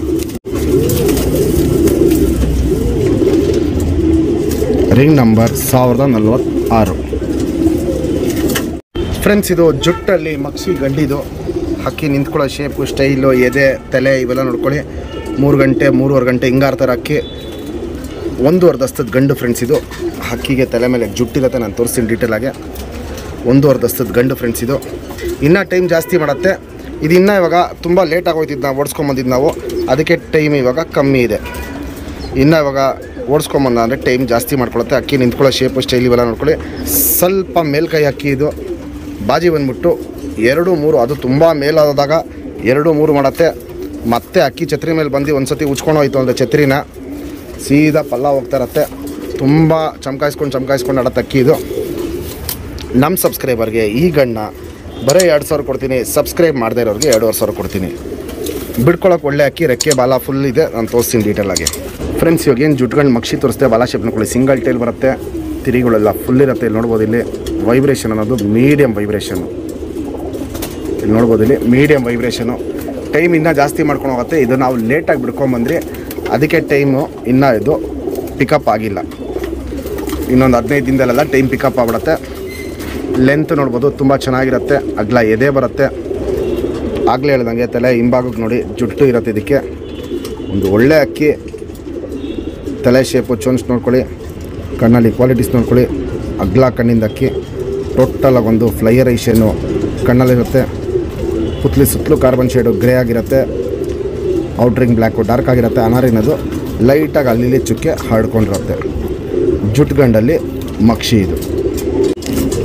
ರಿಂಗ್ ನಂಬರ್ ಸಾವಿರದ ನಲ್ವತ್ತಾರು ಫ್ರೆಂಡ್ಸ್ ಇದು ಜುಟ್ಟಲ್ಲಿ ಮಕ್ಷಿ ಗಂಡಿದು ಹಕ್ಕಿ ನಿಂತ್ಕೊಳ್ಳೋ ಶೇಪು ಸ್ಟೈಲು ಎದೆ ತಲೆ ಇವೆಲ್ಲ ನೋಡ್ಕೊಳ್ಳಿ ಮೂರು ಗಂಟೆ ಮೂರುವರೆ ಗಂಟೆ ಹಿಂಗಾರ್ತಾರೆ ಅಕ್ಕಿ ಒಂದೂವರೆ ದಸ್ತದ ಗಂಡು ಫ್ರೆಂಡ್ಸ್ ಇದು ಹಕ್ಕಿಗೆ ತಲೆ ಮೇಲೆ ಜುಟ್ಟಿರುತ್ತೆ ನಾನು ತೋರಿಸ್ತೀನಿ ಡೀಟೇಲಾಗೆ ಒಂದೂವರೆ ದಸ್ತದ ಗಂಡು ಫ್ರೆಂಡ್ಸ್ ಇದು ಇನ್ನೂ ಟೈಮ್ ಜಾಸ್ತಿ ಮಾಡುತ್ತೆ ಇದು ಇನ್ನೂ ಇವಾಗ ತುಂಬ ಲೇಟ್ ಆಗೋಯ್ತಿದ್ದು ನಾವು ಓಡಿಸ್ಕೊಂಬಂದಿದ್ದು ನಾವು ಅದಕ್ಕೆ ಟೈಮ್ ಇವಾಗ ಕಮ್ಮಿ ಇದೆ ಇನ್ನು ಇವಾಗ ಓಡಿಸ್ಕೊಂಬಂದ ಅಂದರೆ ಟೈಮ್ ಜಾಸ್ತಿ ಮಾಡ್ಕೊಳುತ್ತೆ ಅಕ್ಕಿ ನಿಂತ್ಕೊಳ್ಳೋ ಶೇಪು ಸ್ಟೈಲ್ ಇವೆಲ್ಲ ನೋಡ್ಕೊಳ್ಳಿ ಸ್ವಲ್ಪ ಮೇಲ್ಕೈ ಅಕ್ಕಿ ಇದು ಬಾಜಿ ಬಂದ್ಬಿಟ್ಟು ಎರಡು ಮೂರು ಅದು ತುಂಬ ಮೇಲಾದಾಗ ಎರಡು ಮೂರು ಮಾಡುತ್ತೆ ಮತ್ತೆ ಅಕ್ಕಿ ಛತ್ರಿ ಮೇಲೆ ಬಂದು ಒಂದು ಸತಿ ಉಚ್ಕೊಂಡು ಹೋಯ್ತು ಅಂದರೆ ಛತ್ರಿನ ಸೀದಾ ಪಲ್ಲ ಹೋಗ್ತಾ ಇರತ್ತೆ ತುಂಬ ಚಮಕಾಯಿಸ್ಕೊಂಡು ಚಮಕಾಯಿಸ್ಕೊಂಡು ಆಡತ್ತೆ ಅಕ್ಕಿ ಇದು ನಮ್ಮ ಸಬ್ಸ್ಕ್ರೈಬರ್ಗೆ ಈ ಗಣ್ಣ ಬರೀ ಎರಡು ಸಾವಿರ ಕೊಡ್ತೀನಿ ಸಬ್ಸ್ಕ್ರೈಬ್ ಮಾಡದೇ ಇರೋರಿಗೆ ಎರಡೂವರೆ ಸಾವಿರ ಕೊಡ್ತೀನಿ ಬಿಡ್ಕೊಳಕ್ಕೆ ಒಳ್ಳೆ ಅಕ್ಕಿ ರೆಕ್ಕೆ ಬಾಲ ಫುಲ್ ಇದೆ ನಾನು ತೋರಿಸ್ತೀನಿ ಡೀಟೇಲಾಗಿ ಫ್ರೆಂಡ್ಸ್ ಇವಾಗ ಏನು ಜುಟ್ಗಂಡು ಮಕ್ಷಿ ತೋರಿಸ್ತೆ ಬಾಲ ಶೇಪ್ ನೋಡ್ಕೊಳ್ಳಿ ಸಿಂಗಲ್ ಟೈಲ್ ಬರುತ್ತೆ ತಿರಿಗಳೆಲ್ಲ ಫುಲ್ ಇರುತ್ತೆ ಇಲ್ಲಿ ನೋಡ್ಬೋದು ಇಲ್ಲಿ ವೈಬ್ರೇಷನ್ ಅನ್ನೋದು ಮೀಡಿಯಮ್ ವೈಬ್ರೇಷನ್ನು ಇಲ್ಲಿ ನೋಡ್ಬೋದು ಇಲ್ಲಿ ಮೀಡಿಯಮ್ ವೈಬ್ರೇಷನು ಟೈಮ್ ಇನ್ನೂ ಜಾಸ್ತಿ ಮಾಡ್ಕೊಂಡು ಹೋಗುತ್ತೆ ಇದು ನಾವು ಲೇಟಾಗಿ ಬಿಡ್ಕೊಂಬಂದ್ರಿ ಅದಕ್ಕೆ ಟೈಮು ಇನ್ನೂ ಇದು ಪಿಕಪ್ ಆಗಿಲ್ಲ ಇನ್ನೊಂದು ಹದಿನೈದು ದಿನದಲ್ಲೆಲ್ಲ ಟೈಮ್ ಪಿಕಪ್ ಆಗ್ಬಿಡುತ್ತೆ ಲೆಂತ್ ನೋಡ್ಬೋದು ತುಂಬ ಚೆನ್ನಾಗಿರುತ್ತೆ ಅಗ್ಲ ಎದೆ ಬರುತ್ತೆ ಆಗಲೇ ಹೇಳ್ದಂಗೆ ತಲೆ ಹಿಂಭಾಗಕ್ಕೆ ನೋಡಿ ಜುಟ್ಟು ಇರುತ್ತೆ ಇದಕ್ಕೆ ಒಂದು ಒಳ್ಳೆ ಅಕ್ಕಿ ತಲೆ ಶೇಪು ಚೊಂಚ್ ನೋಡ್ಕೊಳ್ಳಿ ಕಣ್ಣಲ್ಲಿ ಕ್ವಾಲಿಟೀಸ್ ನೋಡ್ಕೊಳ್ಳಿ ಅಗ್ಲ ಕಣ್ಣಿಂದ ಅಕ್ಕಿ ಟೋಟಲಾಗಿ ಒಂದು ಫ್ಲೈಯರ್ ಐಷನ್ನು ಕಣ್ಣಲ್ಲಿರುತ್ತೆ ಪುತ್ಲಿ ಸುತ್ತಲೂ ಕಾರ್ಬನ್ ಶೇಡು ಗ್ರೇ ಆಗಿರುತ್ತೆ ಔಟ್ರಿಂಗ್ ಬ್ಲ್ಯಾಕು ಡಾರ್ಕ್ ಆಗಿರುತ್ತೆ ಅನಾರಿನದು ಲೈಟಾಗಿ ಅಲ್ಲಿ ಚುಕ್ಕೆ ಹರಡ್ಕೊಂಡಿರುತ್ತೆ ಜುಟ್ಗಂಡಲ್ಲಿ ಮಕ್ಷಿ ಇದು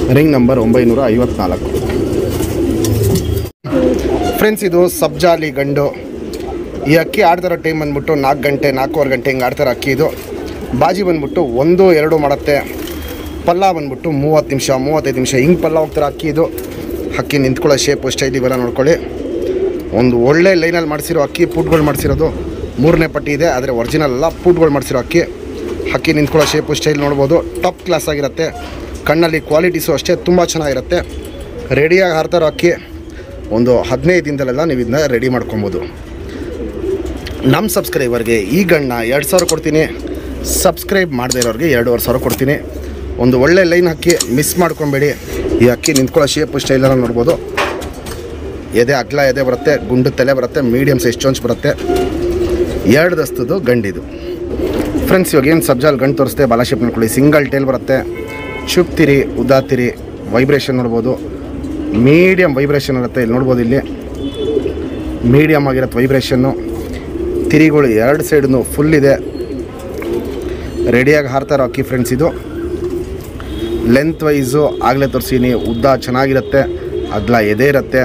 ರಿಂಗ್ ನಂಬರ್ ಒಂಬೈನೂರ ಐವತ್ನಾಲ್ಕು ಫ್ರೆಂಡ್ಸ್ ಇದು ಸಬ್ಜಾಲಿ ಗಂಡು ಈ ಅಕ್ಕಿ ಆಡ್ತಿರೋ ಟೈಮ್ ಬಂದ್ಬಿಟ್ಟು ನಾಲ್ಕು ಗಂಟೆ ನಾಲ್ಕೂವರೆ ಗಂಟೆ ಹಿಂಗೆ ಆಡ್ತಿರೋ ಅಕ್ಕಿ ಇದು ಬಾಜಿ ಬಂದ್ಬಿಟ್ಟು ಒಂದು ಎರಡು ಮಾಡುತ್ತೆ ಪಲ್ಲ ಬಂದ್ಬಿಟ್ಟು ಮೂವತ್ತು ನಿಮಿಷ ಮೂವತ್ತೈದು ನಿಮಿಷ ಹಿಂಗೆ ಪಲ್ಲ ಹೋಗ್ತಿರೋ ಅಕ್ಕಿ ಇದು ಅಕ್ಕಿ ನಿಂತ್ಕೊಳ್ಳೋ ಶೇಪು ಸ್ಟೈಲ್ ಇವೆಲ್ಲ ನೋಡ್ಕೊಳ್ಳಿ ಒಂದು ಒಳ್ಳೆ ಲೈನಲ್ಲಿ ಮಾಡಿಸಿರೋ ಅಕ್ಕಿ ಪುಟ್ಗಳು ಮಾಡಿಸಿರೋದು ಮೂರನೇ ಪಟ್ಟಿ ಇದೆ ಆದರೆ ಒರಿಜಿನಲ್ ಅಲ್ಲ ಪುಟ್ಗಳು ಮಾಡಿಸಿರೋ ಅಕ್ಕಿ ಅಕ್ಕಿ ನಿಂತ್ಕೊಳ್ಳೋ ಶೇಪು ಸ್ಟೈಲ್ ನೋಡ್ಬೋದು ಟಾಪ್ ಕ್ಲಾಸ್ ಆಗಿರುತ್ತೆ ಕಣ್ಣಲ್ಲಿ ಕ್ವಾಲಿಟೀಸು ಅಷ್ಟೇ ತುಂಬ ಚೆನ್ನಾಗಿರುತ್ತೆ ರೆಡಿಯಾಗಿ ಹಾರ್ತಾರೋ ಅಕ್ಕಿ ಒಂದು ಹದಿನೈದು ದಿನದಲ್ಲೆಲ್ಲ ನೀವು ಇದನ್ನ ರೆಡಿ ಮಾಡ್ಕೊಬೋದು ನಮ್ಮ ಸಬ್ಸ್ಕ್ರೈಬರ್ಗೆ ಈ ಗಣ್ಣ ಎರಡು ಸಾವಿರ ಕೊಡ್ತೀನಿ ಸಬ್ಸ್ಕ್ರೈಬ್ ಮಾಡದೇ ಇರೋರಿಗೆ ಎರಡೂವರೆ ಸಾವಿರ ಕೊಡ್ತೀನಿ ಒಂದು ಒಳ್ಳೆ ಲೈನ್ ಅಕ್ಕಿ ಮಿಸ್ ಮಾಡ್ಕೊಬೇಡಿ ಈ ಅಕ್ಕಿ ನಿಂತ್ಕೊಳ್ಳೋ ಶೇಪು ಸ್ಟೈಲೆಲ್ಲ ನೋಡ್ಬೋದು ಎದೆ ಅಗ್ಲ ಎದೆ ಬರುತ್ತೆ ಗುಂಡು ತಲೆ ಬರುತ್ತೆ ಮೀಡಿಯಮ್ ಸೈಜ್ ಚೊಂಚ್ ಬರುತ್ತೆ ಎರಡು ದಸ್ತದ್ದು ಗಂಡಿದು ಫ್ರೆಂಡ್ಸ್ ಇವಾಗ ಏನು ಸಬ್ಜಾಲ್ ಗಂಡು ತೋರಿಸ್ತೆ ಬಾಲಾಶೇಪ್ ನೋಡ್ಕೊಳ್ಳಿ ಸಿಂಗಲ್ ಟೇಲ್ ಬರುತ್ತೆ ಚುಪ್ತಿರಿ ಉದಾತಿರಿ ವೈಬ್ರೇಷನ್ ನೋಡ್ಬೋದು ಮೀಡಿಯಮ್ ವೈಬ್ರೇಷನ್ ಇರುತ್ತೆ ಇಲ್ಲಿ ನೋಡ್ಬೋದು ಇಲ್ಲಿ ಮೀಡಿಯಮ್ ಆಗಿರುತ್ತೆ ವೈಬ್ರೇಷನ್ನು ತಿರಿಗಳು ಎರಡು ಸೈಡ್ನು ಫುಲ್ ಇದೆ ರೆಡಿಯಾಗಿ ಹಾರ್ತಾರೋ ಅಕ್ಕಿ ಫ್ರೆಂಡ್ಸ್ ಇದು ಲೆಂತ್ ವೈಸು ಆಗಲೇ ತೋರಿಸೀನಿ ಉದ್ದ ಚೆನ್ನಾಗಿರುತ್ತೆ ಅಗ್ಲ ಎದೆ ಇರುತ್ತೆ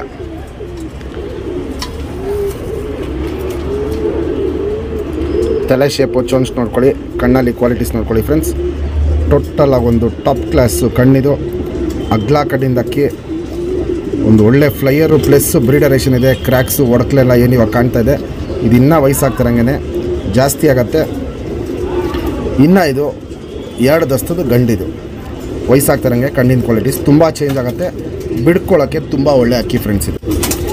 ತಲೆ ಶೇಪು ಚೋನ್ಸ್ ನೋಡ್ಕೊಳ್ಳಿ ಕಣ್ಣಲ್ಲಿ ಕ್ವಾಲಿಟೀಸ್ ನೋಡ್ಕೊಳ್ಳಿ ಫ್ರೆಂಡ್ಸ್ ಟೋಟಲ್ ಆಗಿ ಒಂದು ಟಾಪ್ ಕ್ಲಾಸು ಕಣ್ಣಿದು ಅಗ್ಲ ಕಣ್ಣಿಂದ ಅಕ್ಕಿ ಒಂದು ಒಳ್ಳೆ ಫ್ಲೈಯರು ಪ್ಲಸ್ ಬ್ರೀಡರೇಷನ್ ಇದೆ ಕ್ರ್ಯಾಕ್ಸು ಒಡಕ್ಲೆಲ್ಲ ಏನು ಇವಾಗ ಕಾಣ್ತಾ ಇದೆ ಇದು ಇನ್ನೂ ವಯಸ್ಸಾಗ್ತಿರಂಗೆ ಜಾಸ್ತಿ ಆಗತ್ತೆ ಇನ್ನು ಇದು ಎರಡು ದಸ್ತದ ಗಂಡಿದು ವಯಸ್ಸಾಗ್ತಿರಂಗೆ ಕಣ್ಣಿನ ಕ್ವಾಲಿಟೀಸ್ ತುಂಬ ಚೇಂಜ್ ಆಗುತ್ತೆ ಬಿಡ್ಕೊಳ್ಳೋಕ್ಕೆ ತುಂಬ ಒಳ್ಳೆ ಅಕ್ಕಿ ಫ್ರೆಂಡ್ಸ್ ಇದು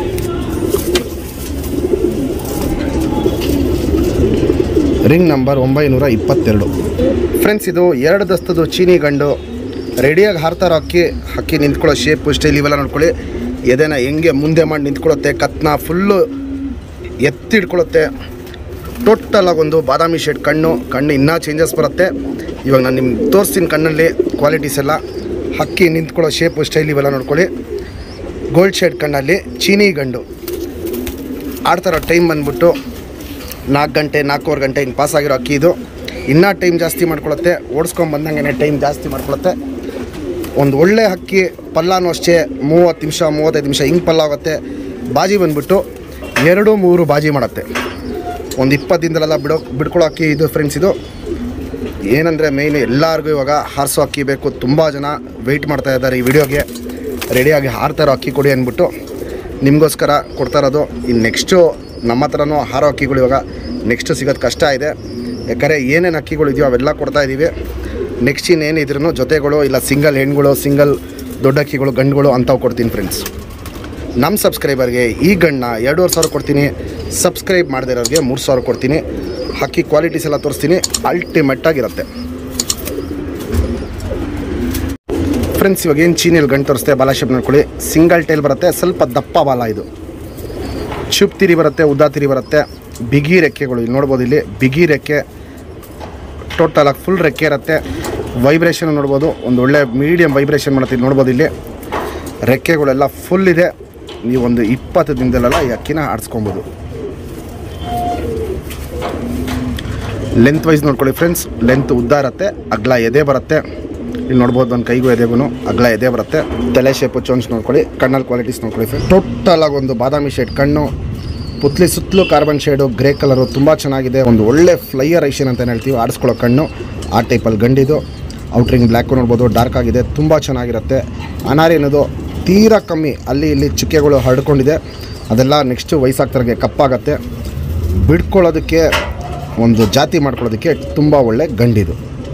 ರಿಂಗ್ ನಂಬರ್ ಒಂಬೈನೂರ ಇಪ್ಪತ್ತೆರಡು ಫ್ರೆಂಡ್ಸ್ ಇದು ಎರಡು ದಸ್ತದು ಚೀನಿ ಗಂಡು ರೆಡಿಯಾಗಿ ಹಾರ್ತಾರೋ ಅಕ್ಕಿ ಅಕ್ಕಿ ನಿಂತ್ಕೊಳ್ಳೋ ಶೇಪು ಸ್ಟೈಲ್ ಇವೆಲ್ಲ ನೋಡ್ಕೊಳ್ಳಿ ಎದೆನ ಹೆಂಗೆ ಮುಂದೆ ಮಾಡಿ ನಿಂತ್ಕೊಳ್ಳುತ್ತೆ ಕತ್ನ ಫುಲ್ಲು ಎತ್ತಿಡ್ಕೊಳ್ಳುತ್ತೆ ಟೋಟಲ್ ಆಗಿ ಒಂದು ಬಾದಾಮಿ ಶೇಡ್ ಕಣ್ಣು ಕಣ್ಣು ಇನ್ನೂ ಚೇಂಜಸ್ ಬರುತ್ತೆ ಇವಾಗ ನಾನು ನಿಮ್ಗೆ ತೋರಿಸ್ತೀನಿ ಕಣ್ಣಲ್ಲಿ ಕ್ವಾಲಿಟೀಸ್ ಎಲ್ಲ ಹಕ್ಕಿ ನಿಂತ್ಕೊಳ್ಳೋ ಶೇಪು ಸ್ಟೈಲ್ ಇವೆಲ್ಲ ನೋಡ್ಕೊಳ್ಳಿ ಗೋಲ್ಡ್ ಶೇಡ್ ಕಣ್ಣಲ್ಲಿ ಚೀನಿ ಗಂಡು ಆಡ್ತಾರೋ ಟೈಮ್ ಬಂದ್ಬಿಟ್ಟು ನಾಲ್ಕು ಗಂಟೆ ನಾಲ್ಕೂವರೆ ಗಂಟೆ ಹಿಂಗೆ ಪಾಸ್ ಆಗಿರೋ ಅಕ್ಕಿ ಇದು ಇನ್ನೂ ಟೈಮ್ ಜಾಸ್ತಿ ಮಾಡ್ಕೊಳುತ್ತೆ ಓಡಿಸ್ಕೊಂಡು ಬಂದಂಗೆ ಟೈಮ್ ಜಾಸ್ತಿ ಮಾಡ್ಕೊಳುತ್ತೆ ಒಂದು ಒಳ್ಳೆ ಅಕ್ಕಿ ಪಲ್ಲಾನು ಅಷ್ಟೇ ಮೂವತ್ತು ನಿಮಿಷ ಮೂವತ್ತೈದು ನಿಮಿಷ ಹಿಂಗೆ ಪಲ್ಲ ಆಗುತ್ತೆ ಬಾಜಿ ಬಂದ್ಬಿಟ್ಟು ಎರಡು ಮೂರು ಬಾಜಿ ಮಾಡುತ್ತೆ ಒಂದು ಇಪ್ಪತ್ತು ದಿನದಲ್ಲೆಲ್ಲ ಬಿಡೋ ಬಿಡ್ಕೊಳ್ಳೋ ಅಕ್ಕಿ ಇದು ಫ್ರೆಂಡ್ಸ್ ಇದು ಏನಂದರೆ ಮೇಯ್ನ್ ಎಲ್ಲರಿಗೂ ಇವಾಗ ಹಾರಿಸೋ ಅಕ್ಕಿ ಬೇಕು ತುಂಬ ಜನ ವೆಯ್ಟ್ ಮಾಡ್ತಾ ಇದ್ದಾರೆ ಈ ವಿಡಿಯೋಗೆ ರೆಡಿಯಾಗಿ ಹಾರ್ತಾರೋ ಅಕ್ಕಿ ಕೊಡಿ ಅಂದ್ಬಿಟ್ಟು ನಿಮಗೋಸ್ಕರ ಕೊಡ್ತಾ ಇರೋದು ಇನ್ನು ನೆಕ್ಸ್ಟು ನಮ್ಮ ಹತ್ರನೂ ಹಾರೋ ಅಕ್ಕಿಗಳು ಇವಾಗ ನೆಕ್ಸ್ಟು ಸಿಗೋದು ಕಷ್ಟ ಇದೆ ಯಾಕಂದರೆ ಏನೇನು ಅಕ್ಕಿಗಳು ಇದೆಯೋ ಅವೆಲ್ಲ ಕೊಡ್ತಾ ಇದ್ದೀವಿ ನೆಕ್ಸ್ಟ್ ಇನ್ನೇನು ಇದ್ರೂ ಜೊತೆಗಳು ಇಲ್ಲ ಸಿಂಗಲ್ ಹೆಣ್ಗಳು ಸಿಂಗಲ್ ದೊಡ್ಡ ಅಕ್ಕಿಗಳು ಗಂಡುಗಳು ಅಂಥವು ಕೊಡ್ತೀನಿ ಫ್ರೆಂಡ್ಸ್ ನಮ್ಮ ಸಬ್ಸ್ಕ್ರೈಬರ್ಗೆ ಈ ಗಣ್ಣ ಎರಡೂವರೆ ಸಾವಿರ ಕೊಡ್ತೀನಿ ಸಬ್ಸ್ಕ್ರೈಬ್ ಮಾಡದೇ ಇರೋರಿಗೆ ಮೂರು ಸಾವಿರ ಕೊಡ್ತೀನಿ ಅಕ್ಕಿ ಕ್ವಾಲಿಟೀಸ್ ಎಲ್ಲ ತೋರಿಸ್ತೀನಿ ಅಲ್ಟಿಮೇಟ್ ಆಗಿರುತ್ತೆ ಫ್ರೆಂಡ್ಸ್ ಇವಾಗ ಏನು ಚೀನಿಯಲ್ಲಿ ಗಂಟು ತೋರಿಸ್ತೆ ಬಾಲ ಶೇಪ್ ನೋಡ್ಕೊಳ್ಳಿ ಸಿಂಗಲ್ ಟೈಲ್ ಬರುತ್ತೆ ಸ್ವಲ್ಪ ದಪ್ಪ ಬಾಲ ಇದು ಚುಪ್ ತಿರಿ ಬರುತ್ತೆ ಉದ್ದ ತಿರಿ ಬರುತ್ತೆ ಬಿಗಿ ರೆಕ್ಕೆಗಳು ಇಲ್ಲಿ ನೋಡ್ಬೋದು ಇಲ್ಲಿ ಬಿಗಿ ರೆಕ್ಕೆ ಟೋಟಲ್ ಆಗಿ ಫುಲ್ ರೆಕ್ಕೆ ಇರುತ್ತೆ ವೈಬ್ರೇಷನ್ ನೋಡ್ಬೋದು ಒಂದು ಒಳ್ಳೆ ಮೀಡಿಯಮ್ ವೈಬ್ರೇಷನ್ ಮಾಡುತ್ತೆ ಇಲ್ಲಿ ನೋಡ್ಬೋದು ಇಲ್ಲಿ ರೆಕ್ಕೆಗಳೆಲ್ಲ ಫುಲ್ ಇದೆ ನೀವು ಒಂದು ಇಪ್ಪತ್ತು ದಿನದಲ್ಲೆಲ್ಲ ಈ ಅಕ್ಕಿನ ಆಡಿಸ್ಕೊಬೋದು ಲೆಂತ್ ವೈಸ್ ನೋಡ್ಕೊಳ್ಳಿ ಫ್ರೆಂಡ್ಸ್ ಲೆಂತ್ ಉದ್ದ ಇರುತ್ತೆ ಅಗ್ಲ ಎದೆ ಬರುತ್ತೆ ಇಲ್ಲಿ ನೋಡ್ಬೋದು ನನ್ನ ಕೈಗೂ ಎದೆಗೂ ಅಗ್ಲ ಎದೆ ಬರುತ್ತೆ ತಲೆ ಶೇಪು ಚೋನ್ಸ್ ನೋಡ್ಕೊಳ್ಳಿ ಕಣ್ಣಲ್ಲಿ ಕ್ವಾಲಿಟೀಸ್ ನೋಡ್ಕೊಳ್ಳಿ ಫ್ರೆಂಡ್ಸ್ ಟೋಟಲ್ ಆಗಿ ಒಂದು ಬಾದಾಮಿ ಶೇಡ್ ಕಣ್ಣು ಪುತ್ಲಿ ಸುತ್ತಲೂ ಕಾರ್ಬನ್ ಶೇಡು ಗ್ರೇ ಕಲರು ತುಂಬ ಚೆನ್ನಾಗಿದೆ ಒಂದು ಒಳ್ಳೆ ಫ್ಲೈಯರ್ ಐಷನ್ ಅಂತ ಹೇಳ್ತೀವಿ ಆಡಿಸ್ಕೊಳ್ಳೋ ಕಣ್ಣು ಆ ಟೈಪಲ್ಲಿ ಗಂಡಿದು ಔಟ್ರಿಂಗ್ ಬ್ಲ್ಯಾಕು ನೋಡ್ಬೋದು ಡಾರ್ಕ್ ಆಗಿದೆ ತುಂಬ ಚೆನ್ನಾಗಿರುತ್ತೆ ಅನಾರಿ ಅನ್ನೋದು ತೀರಾ ಕಮ್ಮಿ ಅಲ್ಲಿ ಇಲ್ಲಿ ಚುಕ್ಕೆಗಳು ಹರಡ್ಕೊಂಡಿದೆ ಅದೆಲ್ಲ ನೆಕ್ಸ್ಟು ವಯಸ್ಸಾಗ್ತಾಗೆ ಕಪ್ಪಾಗತ್ತೆ ಬಿಡ್ಕೊಳ್ಳೋದಕ್ಕೆ ಒಂದು ಜಾತಿ ಮಾಡ್ಕೊಳ್ಳೋದಕ್ಕೆ ತುಂಬ ಒಳ್ಳೆ ಗಂಡಿದು